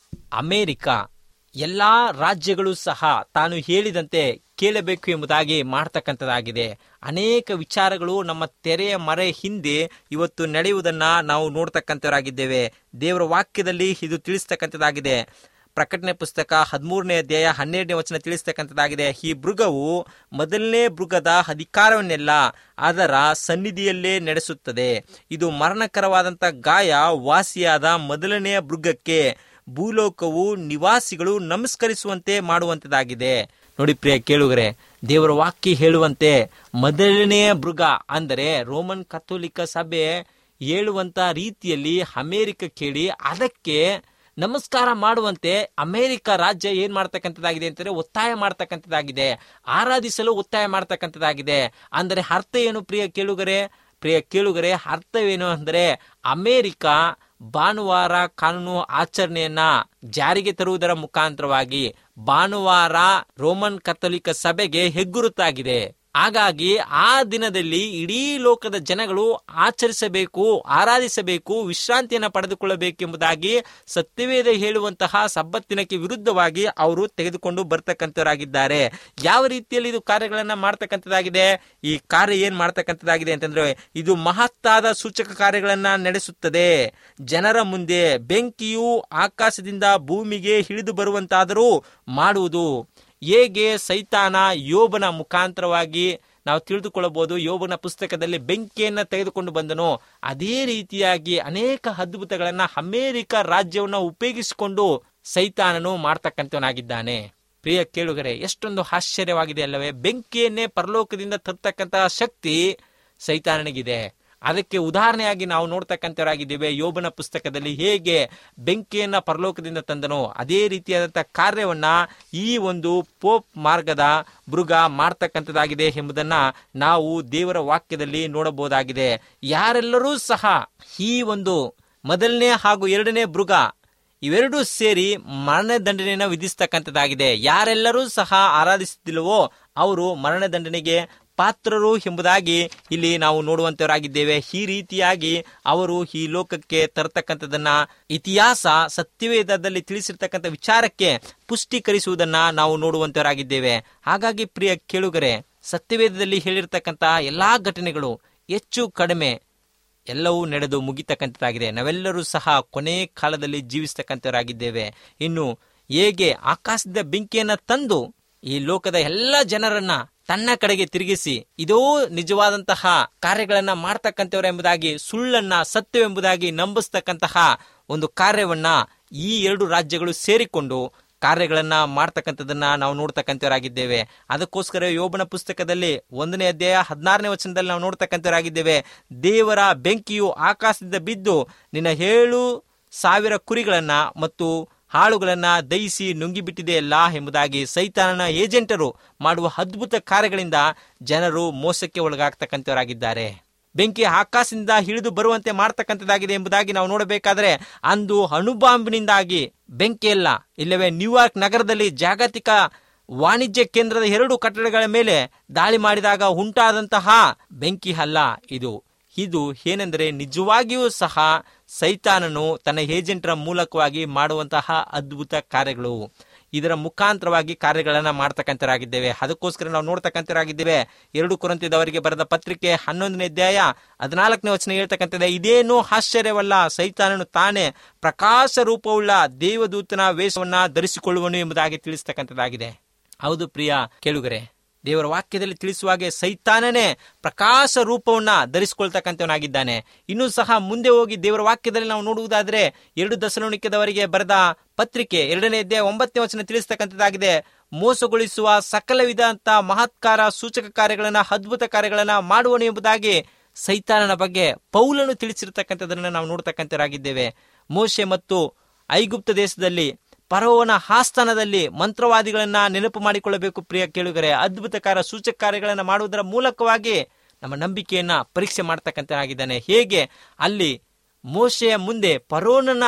ಅಮೇರಿಕ ಎಲ್ಲ ರಾಜ್ಯಗಳು ಸಹ ತಾನು ಹೇಳಿದಂತೆ ಕೇಳಬೇಕು ಎಂಬುದಾಗಿ ಮಾಡ್ತಕ್ಕಂಥದ್ದಾಗಿದೆ ಅನೇಕ ವಿಚಾರಗಳು ನಮ್ಮ ತೆರೆಯ ಮರೆ ಹಿಂದೆ ಇವತ್ತು ನಡೆಯುವುದನ್ನ ನಾವು ನೋಡ್ತಕ್ಕಂಥವರಾಗಿದ್ದೇವೆ ದೇವರ ವಾಕ್ಯದಲ್ಲಿ ಇದು ತಿಳಿಸ್ತಕ್ಕಂಥದ್ದಾಗಿದೆ ಪ್ರಕಟಣೆ ಪುಸ್ತಕ ಹದಿಮೂರನೇ ಅಧ್ಯಾಯ ಹನ್ನೆರಡನೇ ವಚನ ತಿಳಿಸ್ತಕ್ಕಂಥದ್ದಾಗಿದೆ ಈ ಮೃಗವು ಮೊದಲನೇ ಮೃಗದ ಅಧಿಕಾರವನ್ನೆಲ್ಲ ಅದರ ಸನ್ನಿಧಿಯಲ್ಲೇ ನಡೆಸುತ್ತದೆ ಇದು ಮರಣಕರವಾದಂಥ ಗಾಯ ವಾಸಿಯಾದ ಮೊದಲನೆಯ ಮೃಗಕ್ಕೆ ಭೂಲೋಕವು ನಿವಾಸಿಗಳು ನಮಸ್ಕರಿಸುವಂತೆ ಮಾಡುವಂತದಾಗಿದೆ ನೋಡಿ ಪ್ರಿಯ ಕೇಳುಗರೆ ದೇವರ ವಾಕ್ಯ ಹೇಳುವಂತೆ ಮೊದಲನೆಯ ಮೃಗ ಅಂದರೆ ರೋಮನ್ ಕಥೋಲಿಕ ಸಭೆ ಹೇಳುವಂತ ರೀತಿಯಲ್ಲಿ ಅಮೇರಿಕ ಕೇಳಿ ಅದಕ್ಕೆ ನಮಸ್ಕಾರ ಮಾಡುವಂತೆ ಅಮೆರಿಕ ರಾಜ್ಯ ಏನ್ ಮಾಡ್ತಕ್ಕಂಥದ್ದಾಗಿದೆ ಅಂತಂದ್ರೆ ಒತ್ತಾಯ ಮಾಡ್ತಕ್ಕಂಥದ್ದಾಗಿದೆ ಆರಾಧಿಸಲು ಒತ್ತಾಯ ಮಾಡ್ತಕ್ಕಂಥದ್ದಾಗಿದೆ ಅಂದರೆ ಅರ್ಥ ಏನು ಪ್ರಿಯ ಕೇಳುಗರೆ ಪ್ರಿಯ ಕೇಳುಗರೆ ಅರ್ಥವೇನು ಅಂದರೆ ಅಮೇರಿಕ ಭಾನುವಾರ ಕಾನೂನು ಆಚರಣೆಯನ್ನ ಜಾರಿಗೆ ತರುವುದರ ಮುಖಾಂತರವಾಗಿ ಭಾನುವಾರ ರೋಮನ್ ಕಥೋಲಿಕ ಸಭೆಗೆ ಹೆಗ್ಗುರುತಾಗಿದೆ ಹಾಗಾಗಿ ಆ ದಿನದಲ್ಲಿ ಇಡೀ ಲೋಕದ ಜನಗಳು ಆಚರಿಸಬೇಕು ಆರಾಧಿಸಬೇಕು ವಿಶ್ರಾಂತಿಯನ್ನು ಪಡೆದುಕೊಳ್ಳಬೇಕೆಂಬುದಾಗಿ ಸತ್ಯವೇದ ಹೇಳುವಂತಹ ಸಬ್ಬತ್ತಿನಕ್ಕೆ ವಿರುದ್ಧವಾಗಿ ಅವರು ತೆಗೆದುಕೊಂಡು ಬರ್ತಕ್ಕಂಥವರಾಗಿದ್ದಾರೆ ಯಾವ ರೀತಿಯಲ್ಲಿ ಇದು ಕಾರ್ಯಗಳನ್ನ ಮಾಡ್ತಕ್ಕಂಥದ್ದಾಗಿದೆ ಈ ಕಾರ್ಯ ಏನ್ ಮಾಡ್ತಕ್ಕಂಥದ್ದಾಗಿದೆ ಅಂತಂದ್ರೆ ಇದು ಮಹತ್ತಾದ ಸೂಚಕ ಕಾರ್ಯಗಳನ್ನ ನಡೆಸುತ್ತದೆ ಜನರ ಮುಂದೆ ಬೆಂಕಿಯು ಆಕಾಶದಿಂದ ಭೂಮಿಗೆ ಇಳಿದು ಬರುವಂತಾದರೂ ಮಾಡುವುದು ಹೇಗೆ ಸೈತಾನ ಯೋಬನ ಮುಖಾಂತರವಾಗಿ ನಾವು ತಿಳಿದುಕೊಳ್ಳಬಹುದು ಯೋಬನ ಪುಸ್ತಕದಲ್ಲಿ ಬೆಂಕಿಯನ್ನ ತೆಗೆದುಕೊಂಡು ಬಂದನು ಅದೇ ರೀತಿಯಾಗಿ ಅನೇಕ ಅದ್ಭುತಗಳನ್ನ ಅಮೇರಿಕ ರಾಜ್ಯವನ್ನ ಉಪಯೋಗಿಸಿಕೊಂಡು ಸೈತಾನನು ಮಾಡ್ತಕ್ಕಂಥವನಾಗಿದ್ದಾನೆ ಪ್ರಿಯ ಕೇಳುಗರೆ ಎಷ್ಟೊಂದು ಆಶ್ಚರ್ಯವಾಗಿದೆ ಅಲ್ಲವೇ ಬೆಂಕಿಯನ್ನೇ ಪರಲೋಕದಿಂದ ತರ್ತಕ್ಕಂತಹ ಶಕ್ತಿ ಸೈತಾನನಿಗಿದೆ ಅದಕ್ಕೆ ಉದಾಹರಣೆಯಾಗಿ ನಾವು ನೋಡ್ತಕ್ಕಂಥವರಾಗಿದ್ದೇವೆ ಯೋಬನ ಪುಸ್ತಕದಲ್ಲಿ ಹೇಗೆ ಬೆಂಕಿಯನ್ನ ಪರಲೋಕದಿಂದ ತಂದನೋ ಅದೇ ರೀತಿಯಾದಂತಹ ಕಾರ್ಯವನ್ನ ಈ ಒಂದು ಪೋಪ್ ಮಾರ್ಗದ ಮೃಗ ಮಾಡ್ತಕ್ಕಂಥದ್ದಾಗಿದೆ ಎಂಬುದನ್ನ ನಾವು ದೇವರ ವಾಕ್ಯದಲ್ಲಿ ನೋಡಬಹುದಾಗಿದೆ ಯಾರೆಲ್ಲರೂ ಸಹ ಈ ಒಂದು ಮೊದಲನೇ ಹಾಗೂ ಎರಡನೇ ಮೃಗ ಇವೆರಡೂ ಸೇರಿ ಮರಣದಂಡನೆಯನ್ನು ವಿಧಿಸ್ತಕ್ಕಂಥದ್ದಾಗಿದೆ ಯಾರೆಲ್ಲರೂ ಸಹ ಆರಾಧಿಸುತ್ತಿಲ್ಲವೋ ಅವರು ಮರಣದಂಡನೆಗೆ ಪಾತ್ರರು ಎಂಬುದಾಗಿ ಇಲ್ಲಿ ನಾವು ನೋಡುವಂತವರಾಗಿದ್ದೇವೆ ಈ ರೀತಿಯಾಗಿ ಅವರು ಈ ಲೋಕಕ್ಕೆ ತರತಕ್ಕಂಥದನ್ನ ಇತಿಹಾಸ ಸತ್ಯವೇದದಲ್ಲಿ ತಿಳಿಸಿರ್ತಕ್ಕಂಥ ವಿಚಾರಕ್ಕೆ ಪುಷ್ಟೀಕರಿಸುವುದನ್ನ ನಾವು ನೋಡುವಂತವರಾಗಿದ್ದೇವೆ ಹಾಗಾಗಿ ಪ್ರಿಯ ಕೇಳುಗರೆ ಸತ್ಯವೇದದಲ್ಲಿ ಹೇಳಿರ್ತಕ್ಕಂಥ ಎಲ್ಲಾ ಘಟನೆಗಳು ಹೆಚ್ಚು ಕಡಿಮೆ ಎಲ್ಲವೂ ನಡೆದು ಮುಗಿತಕ್ಕಂಥದ್ದಾಗಿದೆ ನಾವೆಲ್ಲರೂ ಸಹ ಕೊನೆ ಕಾಲದಲ್ಲಿ ಜೀವಿಸ್ತಕ್ಕಂಥವರಾಗಿದ್ದೇವೆ ಇನ್ನು ಹೇಗೆ ಆಕಾಶದ ಬೆಂಕಿಯನ್ನ ತಂದು ಈ ಲೋಕದ ಎಲ್ಲ ಜನರನ್ನ ತನ್ನ ಕಡೆಗೆ ತಿರುಗಿಸಿ ಇದೋ ನಿಜವಾದಂತಹ ಕಾರ್ಯಗಳನ್ನ ಮಾಡ್ತಕ್ಕಂಥವ್ರು ಎಂಬುದಾಗಿ ಸುಳ್ಳನ್ನ ಸತ್ಯವೆಂಬುದಾಗಿ ನಂಬಿಸ್ತಕ್ಕಂತಹ ಒಂದು ಕಾರ್ಯವನ್ನ ಈ ಎರಡು ರಾಜ್ಯಗಳು ಸೇರಿಕೊಂಡು ಕಾರ್ಯಗಳನ್ನ ಮಾಡ್ತಕ್ಕಂಥದನ್ನ ನಾವು ನೋಡ್ತಕ್ಕಂಥವರಾಗಿದ್ದೇವೆ ಅದಕ್ಕೋಸ್ಕರ ಯೋಬನ ಪುಸ್ತಕದಲ್ಲಿ ಒಂದನೇ ಅಧ್ಯಾಯ ಹದಿನಾರನೇ ವಚನದಲ್ಲಿ ನಾವು ನೋಡ್ತಕ್ಕಂಥವರಾಗಿದ್ದೇವೆ ದೇವರ ಬೆಂಕಿಯು ಆಕಾಶದಿಂದ ಬಿದ್ದು ನಿನ್ನ ಏಳು ಸಾವಿರ ಕುರಿಗಳನ್ನ ಮತ್ತು ಹಾಳುಗಳನ್ನ ದಯಿಸಿ ನುಂಗಿಬಿಟ್ಟಿದೆಯಲ್ಲ ಎಂಬುದಾಗಿ ಸೈತಾನನ ಏಜೆಂಟರು ಮಾಡುವ ಅದ್ಭುತ ಕಾರ್ಯಗಳಿಂದ ಜನರು ಮೋಸಕ್ಕೆ ಒಳಗಾಗ್ತಕ್ಕಂಥವರಾಗಿದ್ದಾರೆ ಬೆಂಕಿ ಆಕಾಶದಿಂದ ಹಿಡಿದು ಬರುವಂತೆ ಮಾಡ್ತಕ್ಕಂಥದ್ದಾಗಿದೆ ಎಂಬುದಾಗಿ ನಾವು ನೋಡಬೇಕಾದ್ರೆ ಅಂದು ಅಣುಬಾಂಬಿನಿಂದಾಗಿ ಬೆಂಕಿಯಲ್ಲ ಇಲ್ಲವೇ ನ್ಯೂಯಾರ್ಕ್ ನಗರದಲ್ಲಿ ಜಾಗತಿಕ ವಾಣಿಜ್ಯ ಕೇಂದ್ರದ ಎರಡು ಕಟ್ಟಡಗಳ ಮೇಲೆ ದಾಳಿ ಮಾಡಿದಾಗ ಉಂಟಾದಂತಹ ಬೆಂಕಿ ಅಲ್ಲ ಇದು ಇದು ಏನೆಂದರೆ ನಿಜವಾಗಿಯೂ ಸಹ ಸೈತಾನನು ತನ್ನ ಏಜೆಂಟರ ಮೂಲಕವಾಗಿ ಮಾಡುವಂತಹ ಅದ್ಭುತ ಕಾರ್ಯಗಳು ಇದರ ಮುಖಾಂತರವಾಗಿ ಕಾರ್ಯಗಳನ್ನ ಮಾಡ್ತಕ್ಕಂಥರಾಗಿದ್ದೇವೆ ಅದಕ್ಕೋಸ್ಕರ ನಾವು ನೋಡ್ತಕ್ಕಂಥರಾಗಿದ್ದೇವೆ ಎರಡು ಕುರಂತಿದವರಿಗೆ ಬರೆದ ಪತ್ರಿಕೆ ಹನ್ನೊಂದನೇ ಅಧ್ಯಾಯ ಹದಿನಾಲ್ಕನೇ ವಚನ ಹೇಳ್ತಕ್ಕಂಥದ್ದೇ ಇದೇನು ಆಶ್ಚರ್ಯವಲ್ಲ ಸೈತಾನನು ತಾನೇ ಪ್ರಕಾಶ ರೂಪವುಳ್ಳ ದೇವದೂತನ ವೇಷವನ್ನ ಧರಿಸಿಕೊಳ್ಳುವನು ಎಂಬುದಾಗಿ ತಿಳಿಸ್ತಕ್ಕಂಥದ್ದಾಗಿದೆ ಹೌದು ಪ್ರಿಯ ಕೇಳುಗರೆ ದೇವರ ವಾಕ್ಯದಲ್ಲಿ ತಿಳಿಸುವ ಹಾಗೆ ಸೈತಾನನೇ ಪ್ರಕಾಶ ರೂಪವನ್ನ ಧರಿಸಿಕೊಳ್ತಕ್ಕಂಥವನಾಗಿದ್ದಾನೆ ಇನ್ನೂ ಸಹ ಮುಂದೆ ಹೋಗಿ ದೇವರ ವಾಕ್ಯದಲ್ಲಿ ನಾವು ನೋಡುವುದಾದ್ರೆ ಎರಡು ದಶಲೋಣಿಕದವರಿಗೆ ಬರೆದ ಪತ್ರಿಕೆ ಎರಡನೇ ಅಧ್ಯಾಯ ಒಂಬತ್ತನೇ ವಚನ ತಿಳಿಸ್ತಕ್ಕಂಥದ್ದಾಗಿದೆ ಮೋಸಗೊಳಿಸುವ ಸಕಲ ವಿಧಂತ ಮಹತ್ಕಾರ ಸೂಚಕ ಕಾರ್ಯಗಳನ್ನ ಅದ್ಭುತ ಕಾರ್ಯಗಳನ್ನ ಮಾಡುವನು ಎಂಬುದಾಗಿ ಸೈತಾನನ ಬಗ್ಗೆ ಪೌಲನು ತಿಳಿಸಿರ್ತಕ್ಕಂಥದನ್ನ ನಾವು ನೋಡ್ತಕ್ಕಂಥರಾಗಿದ್ದೇವೆ ಮೋಶೆ ಮತ್ತು ಐಗುಪ್ತ ದೇಶದಲ್ಲಿ ಪರವನ ಆಸ್ಥಾನದಲ್ಲಿ ಮಂತ್ರವಾದಿಗಳನ್ನ ನೆನಪು ಮಾಡಿಕೊಳ್ಳಬೇಕು ಪ್ರಿಯ ಕೇಳುಗರೆ ಅದ್ಭುತಕಾರ ಸೂಚಕ ಕಾರ್ಯಗಳನ್ನು ಮಾಡುವುದರ ಮೂಲಕವಾಗಿ ನಮ್ಮ ನಂಬಿಕೆಯನ್ನ ಪರೀಕ್ಷೆ ಮಾಡ್ತಕ್ಕಂಥನಾಗಿದ್ದಾನೆ ಹೇಗೆ ಅಲ್ಲಿ ಮೋಶೆಯ ಮುಂದೆ ಪರೋನನ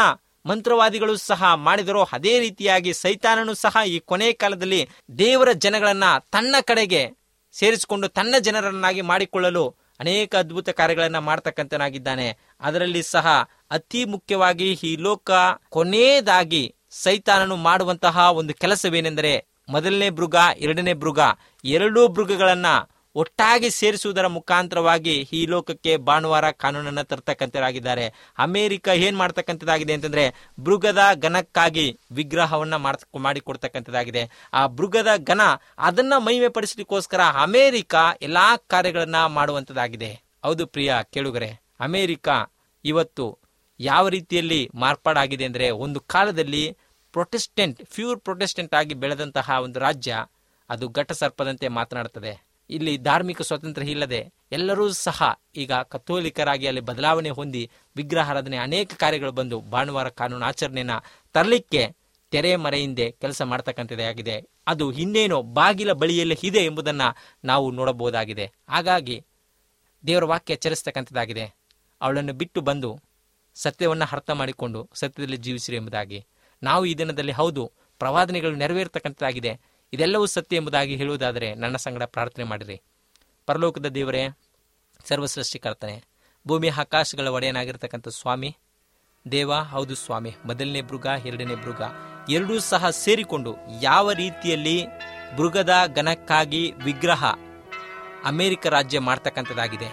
ಮಂತ್ರವಾದಿಗಳು ಸಹ ಮಾಡಿದರೋ ಅದೇ ರೀತಿಯಾಗಿ ಸೈತಾನನು ಸಹ ಈ ಕೊನೆ ಕಾಲದಲ್ಲಿ ದೇವರ ಜನಗಳನ್ನ ತನ್ನ ಕಡೆಗೆ ಸೇರಿಸಿಕೊಂಡು ತನ್ನ ಜನರನ್ನಾಗಿ ಮಾಡಿಕೊಳ್ಳಲು ಅನೇಕ ಅದ್ಭುತ ಕಾರ್ಯಗಳನ್ನ ಮಾಡ್ತಕ್ಕಂತನಾಗಿದ್ದಾನೆ ಅದರಲ್ಲಿ ಸಹ ಅತಿ ಮುಖ್ಯವಾಗಿ ಈ ಲೋಕ ಕೊನೆಯದಾಗಿ ಸೈತಾನನು ಮಾಡುವಂತಹ ಒಂದು ಕೆಲಸವೇನೆಂದರೆ ಮೊದಲನೇ ಮೃಗ ಎರಡನೇ ಮೃಗ ಎರಡೂ ಮೃಗಗಳನ್ನ ಒಟ್ಟಾಗಿ ಸೇರಿಸುವುದರ ಮುಖಾಂತರವಾಗಿ ಈ ಲೋಕಕ್ಕೆ ಭಾನುವಾರ ಕಾನೂನನ್ನ ತರ್ತಕ್ಕಂಥರಾಗಿದ್ದಾರೆ ಅಮೆರಿಕ ಏನ್ ಮಾಡ್ತಕ್ಕಂಥದ್ದಾಗಿದೆ ಅಂತಂದ್ರೆ ಮೃಗದ ಘನಕ್ಕಾಗಿ ವಿಗ್ರಹವನ್ನ ಮಾಡ್ ಮಾಡಿಕೊಡ್ತಕ್ಕಂಥದ್ದಾಗಿದೆ ಆ ಮೃಗದ ಘನ ಅದನ್ನ ಮಹಿಮೆ ಪಡಿಸಲಿಕ್ಕೋಸ್ಕರ ಅಮೆರಿಕ ಎಲ್ಲಾ ಕಾರ್ಯಗಳನ್ನ ಮಾಡುವಂತದ್ದಾಗಿದೆ ಹೌದು ಪ್ರಿಯ ಕೇಳುಗರೆ ಅಮೆರಿಕ ಇವತ್ತು ಯಾವ ರೀತಿಯಲ್ಲಿ ಮಾರ್ಪಾಡಾಗಿದೆ ಅಂದ್ರೆ ಒಂದು ಕಾಲದಲ್ಲಿ ಪ್ರೊಟೆಸ್ಟೆಂಟ್ ಪ್ಯೂರ್ ಪ್ರೊಟೆಸ್ಟೆಂಟ್ ಆಗಿ ಬೆಳೆದಂತಹ ಒಂದು ರಾಜ್ಯ ಅದು ಘಟ ಸರ್ಪದಂತೆ ಮಾತನಾಡುತ್ತದೆ ಇಲ್ಲಿ ಧಾರ್ಮಿಕ ಸ್ವಾತಂತ್ರ್ಯ ಇಲ್ಲದೆ ಎಲ್ಲರೂ ಸಹ ಈಗ ಕಥೋಲಿಕರಾಗಿ ಅಲ್ಲಿ ಬದಲಾವಣೆ ಹೊಂದಿ ವಿಗ್ರಹಾರಾಧನೆ ಅನೇಕ ಕಾರ್ಯಗಳು ಬಂದು ಭಾನುವಾರ ಕಾನೂನು ಆಚರಣೆಯನ್ನ ತರಲಿಕ್ಕೆ ತೆರೆ ಮರೆಯಿಂದೆ ಕೆಲಸ ಮಾಡ್ತಕ್ಕಂಥದ್ದೇ ಆಗಿದೆ ಅದು ಇನ್ನೇನೋ ಬಾಗಿಲ ಬಳಿಯಲ್ಲೇ ಇದೆ ಎಂಬುದನ್ನ ನಾವು ನೋಡಬಹುದಾಗಿದೆ ಹಾಗಾಗಿ ದೇವರ ವಾಕ್ಯ ಎಚ್ಚರಿಸ್ತಕ್ಕಂಥದ್ದಾಗಿದೆ ಅವಳನ್ನು ಬಿಟ್ಟು ಬಂದು ಸತ್ಯವನ್ನು ಅರ್ಥ ಮಾಡಿಕೊಂಡು ಸತ್ಯದಲ್ಲಿ ಜೀವಿಸಿರಿ ಎಂಬುದಾಗಿ ನಾವು ಈ ದಿನದಲ್ಲಿ ಹೌದು ಪ್ರವಾದನೆಗಳು ನೆರವೇರ್ತಕ್ಕಂಥದ್ದಾಗಿದೆ ಇದೆಲ್ಲವೂ ಸತ್ಯ ಎಂಬುದಾಗಿ ಹೇಳುವುದಾದರೆ ನನ್ನ ಸಂಗಡ ಪ್ರಾರ್ಥನೆ ಮಾಡಿರಿ ಪರಲೋಕದ ದೇವರೇ ಸರ್ವಸೃಷ್ಟಿಕರ್ತನೆ ಭೂಮಿ ಆಕಾಶಗಳ ಒಡೆಯನಾಗಿರ್ತಕ್ಕಂಥ ಸ್ವಾಮಿ ದೇವ ಹೌದು ಸ್ವಾಮಿ ಮೊದಲನೇ ಮೃಗ ಎರಡನೇ ಮೃಗ ಎರಡೂ ಸಹ ಸೇರಿಕೊಂಡು ಯಾವ ರೀತಿಯಲ್ಲಿ ಮೃಗದ ಘನಕ್ಕಾಗಿ ವಿಗ್ರಹ ಅಮೆರಿಕ ರಾಜ್ಯ ಮಾಡ್ತಕ್ಕಂಥದ್ದಾಗಿದೆ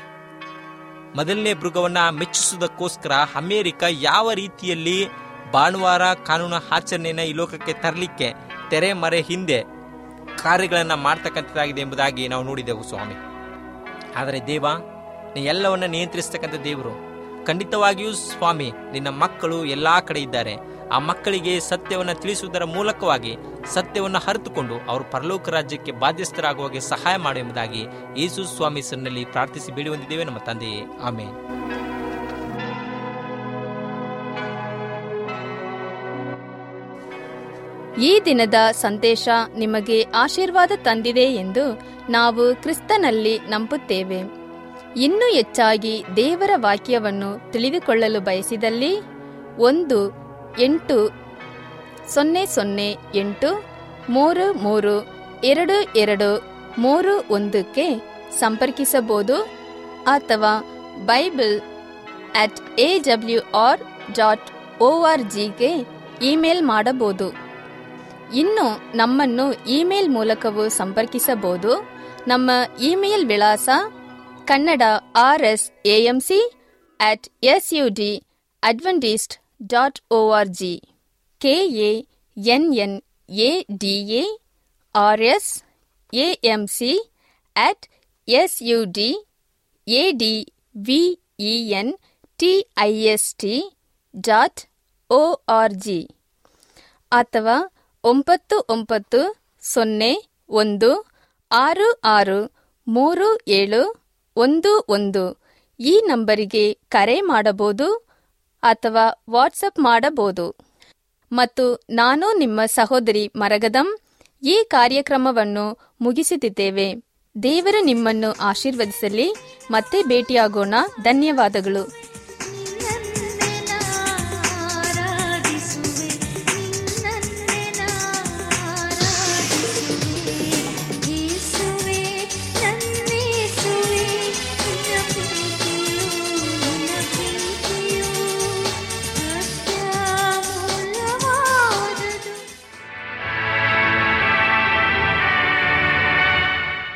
ಮೊದಲನೇ ಮೃಗವನ್ನ ಮೆಚ್ಚಿಸುವುದಕ್ಕೋಸ್ಕರ ಅಮೆರಿಕ ಯಾವ ರೀತಿಯಲ್ಲಿ ಭಾನುವಾರ ಕಾನೂನು ಆಚರಣೆಯನ್ನ ಈ ಲೋಕಕ್ಕೆ ತರಲಿಕ್ಕೆ ತೆರೆ ಮರೆ ಹಿಂದೆ ಕಾರ್ಯಗಳನ್ನ ಮಾಡ್ತಕ್ಕಂಥದ್ದಾಗಿದೆ ಎಂಬುದಾಗಿ ನಾವು ನೋಡಿದೆವು ಸ್ವಾಮಿ ಆದರೆ ದೇವ ನೀ ಎಲ್ಲವನ್ನ ನಿಯಂತ್ರಿಸ್ತಕ್ಕಂಥ ದೇವರು ಖಂಡಿತವಾಗಿಯೂ ಸ್ವಾಮಿ ನಿನ್ನ ಮಕ್ಕಳು ಎಲ್ಲಾ ಕಡೆ ಇದ್ದಾರೆ ಆ ಮಕ್ಕಳಿಗೆ ಸತ್ಯವನ್ನು ತಿಳಿಸುವುದರ ಮೂಲಕವಾಗಿ ಸತ್ಯವನ್ನು ಅರಿತುಕೊಂಡು ಅವರು ಪರಲೋಕ ರಾಜ್ಯಕ್ಕೆ ಬಾಧ್ಯಸ್ಥರಾಗುವಾಗೆ ಸಹಾಯ ಮಾಡು ಎಂಬುದಾಗಿ ಯೇಸು ಸ್ವಾಮಿ ಸನ್ನಲ್ಲಿ ಪ್ರಾರ್ಥಿಸಿ ಬೇಡಿ ಹೊಂದಿದ್ದೇವೆ ನಮ್ಮ ತಂದೆಯೇ ಆಮೇಲೆ ಈ ದಿನದ ಸಂದೇಶ ನಿಮಗೆ ಆಶೀರ್ವಾದ ತಂದಿದೆ ಎಂದು ನಾವು ಕ್ರಿಸ್ತನಲ್ಲಿ ನಂಬುತ್ತೇವೆ ಇನ್ನೂ ಹೆಚ್ಚಾಗಿ ದೇವರ ವಾಕ್ಯವನ್ನು ತಿಳಿದುಕೊಳ್ಳಲು ಬಯಸಿದಲ್ಲಿ ಒಂದು ಎಂಟು ಸೊನ್ನೆ ಸೊನ್ನೆ ಎಂಟು ಮೂರು ಮೂರು ಎರಡು ಎರಡು ಮೂರು ಒಂದಕ್ಕೆ ಸಂಪರ್ಕಿಸಬಹುದು ಅಥವಾ Bible at A W R dot O R ಜಿಗೆ ಇಮೇಲ್ ಮಾಡಬಹುದು ಇನ್ನು ನಮ್ಮನ್ನು ಇಮೇಲ್ ಮೂಲಕವೂ ಸಂಪರ್ಕಿಸಬಹುದು ನಮ್ಮ ಇಮೇಲ್ ವಿಳಾಸ Kannada R S AMC at S U D Adventist dot O R G K A N N A D A R S AMC at S U D A D V E N T I S T dot O R G ಅಥವಾ ಒಂಬತ್ತು ಒಂಬತ್ತು ಸೊನ್ನೆ ಒಂದು ಆರು ಆರು ಮೂರು ಏಳು ಒಂದು ಒಂದು ಈ ನಂಬರಿಗೆ ಕರೆ ಮಾಡಬಹುದು ಅಥವಾ ವಾಟ್ಸಪ್ ಮಾಡಬಹುದು ಮತ್ತು ನಾನು ನಿಮ್ಮ ಸಹೋದರಿ ಮರಗದಂ ಈ ಕಾರ್ಯಕ್ರಮವನ್ನು ಮುಗಿಸುತ್ತಿದ್ದೇವೆ ದೇವರು ನಿಮ್ಮನ್ನು ಆಶೀರ್ವದಿಸಲಿ ಮತ್ತೆ ಭೇಟಿಯಾಗೋಣ ಧನ್ಯವಾದಗಳು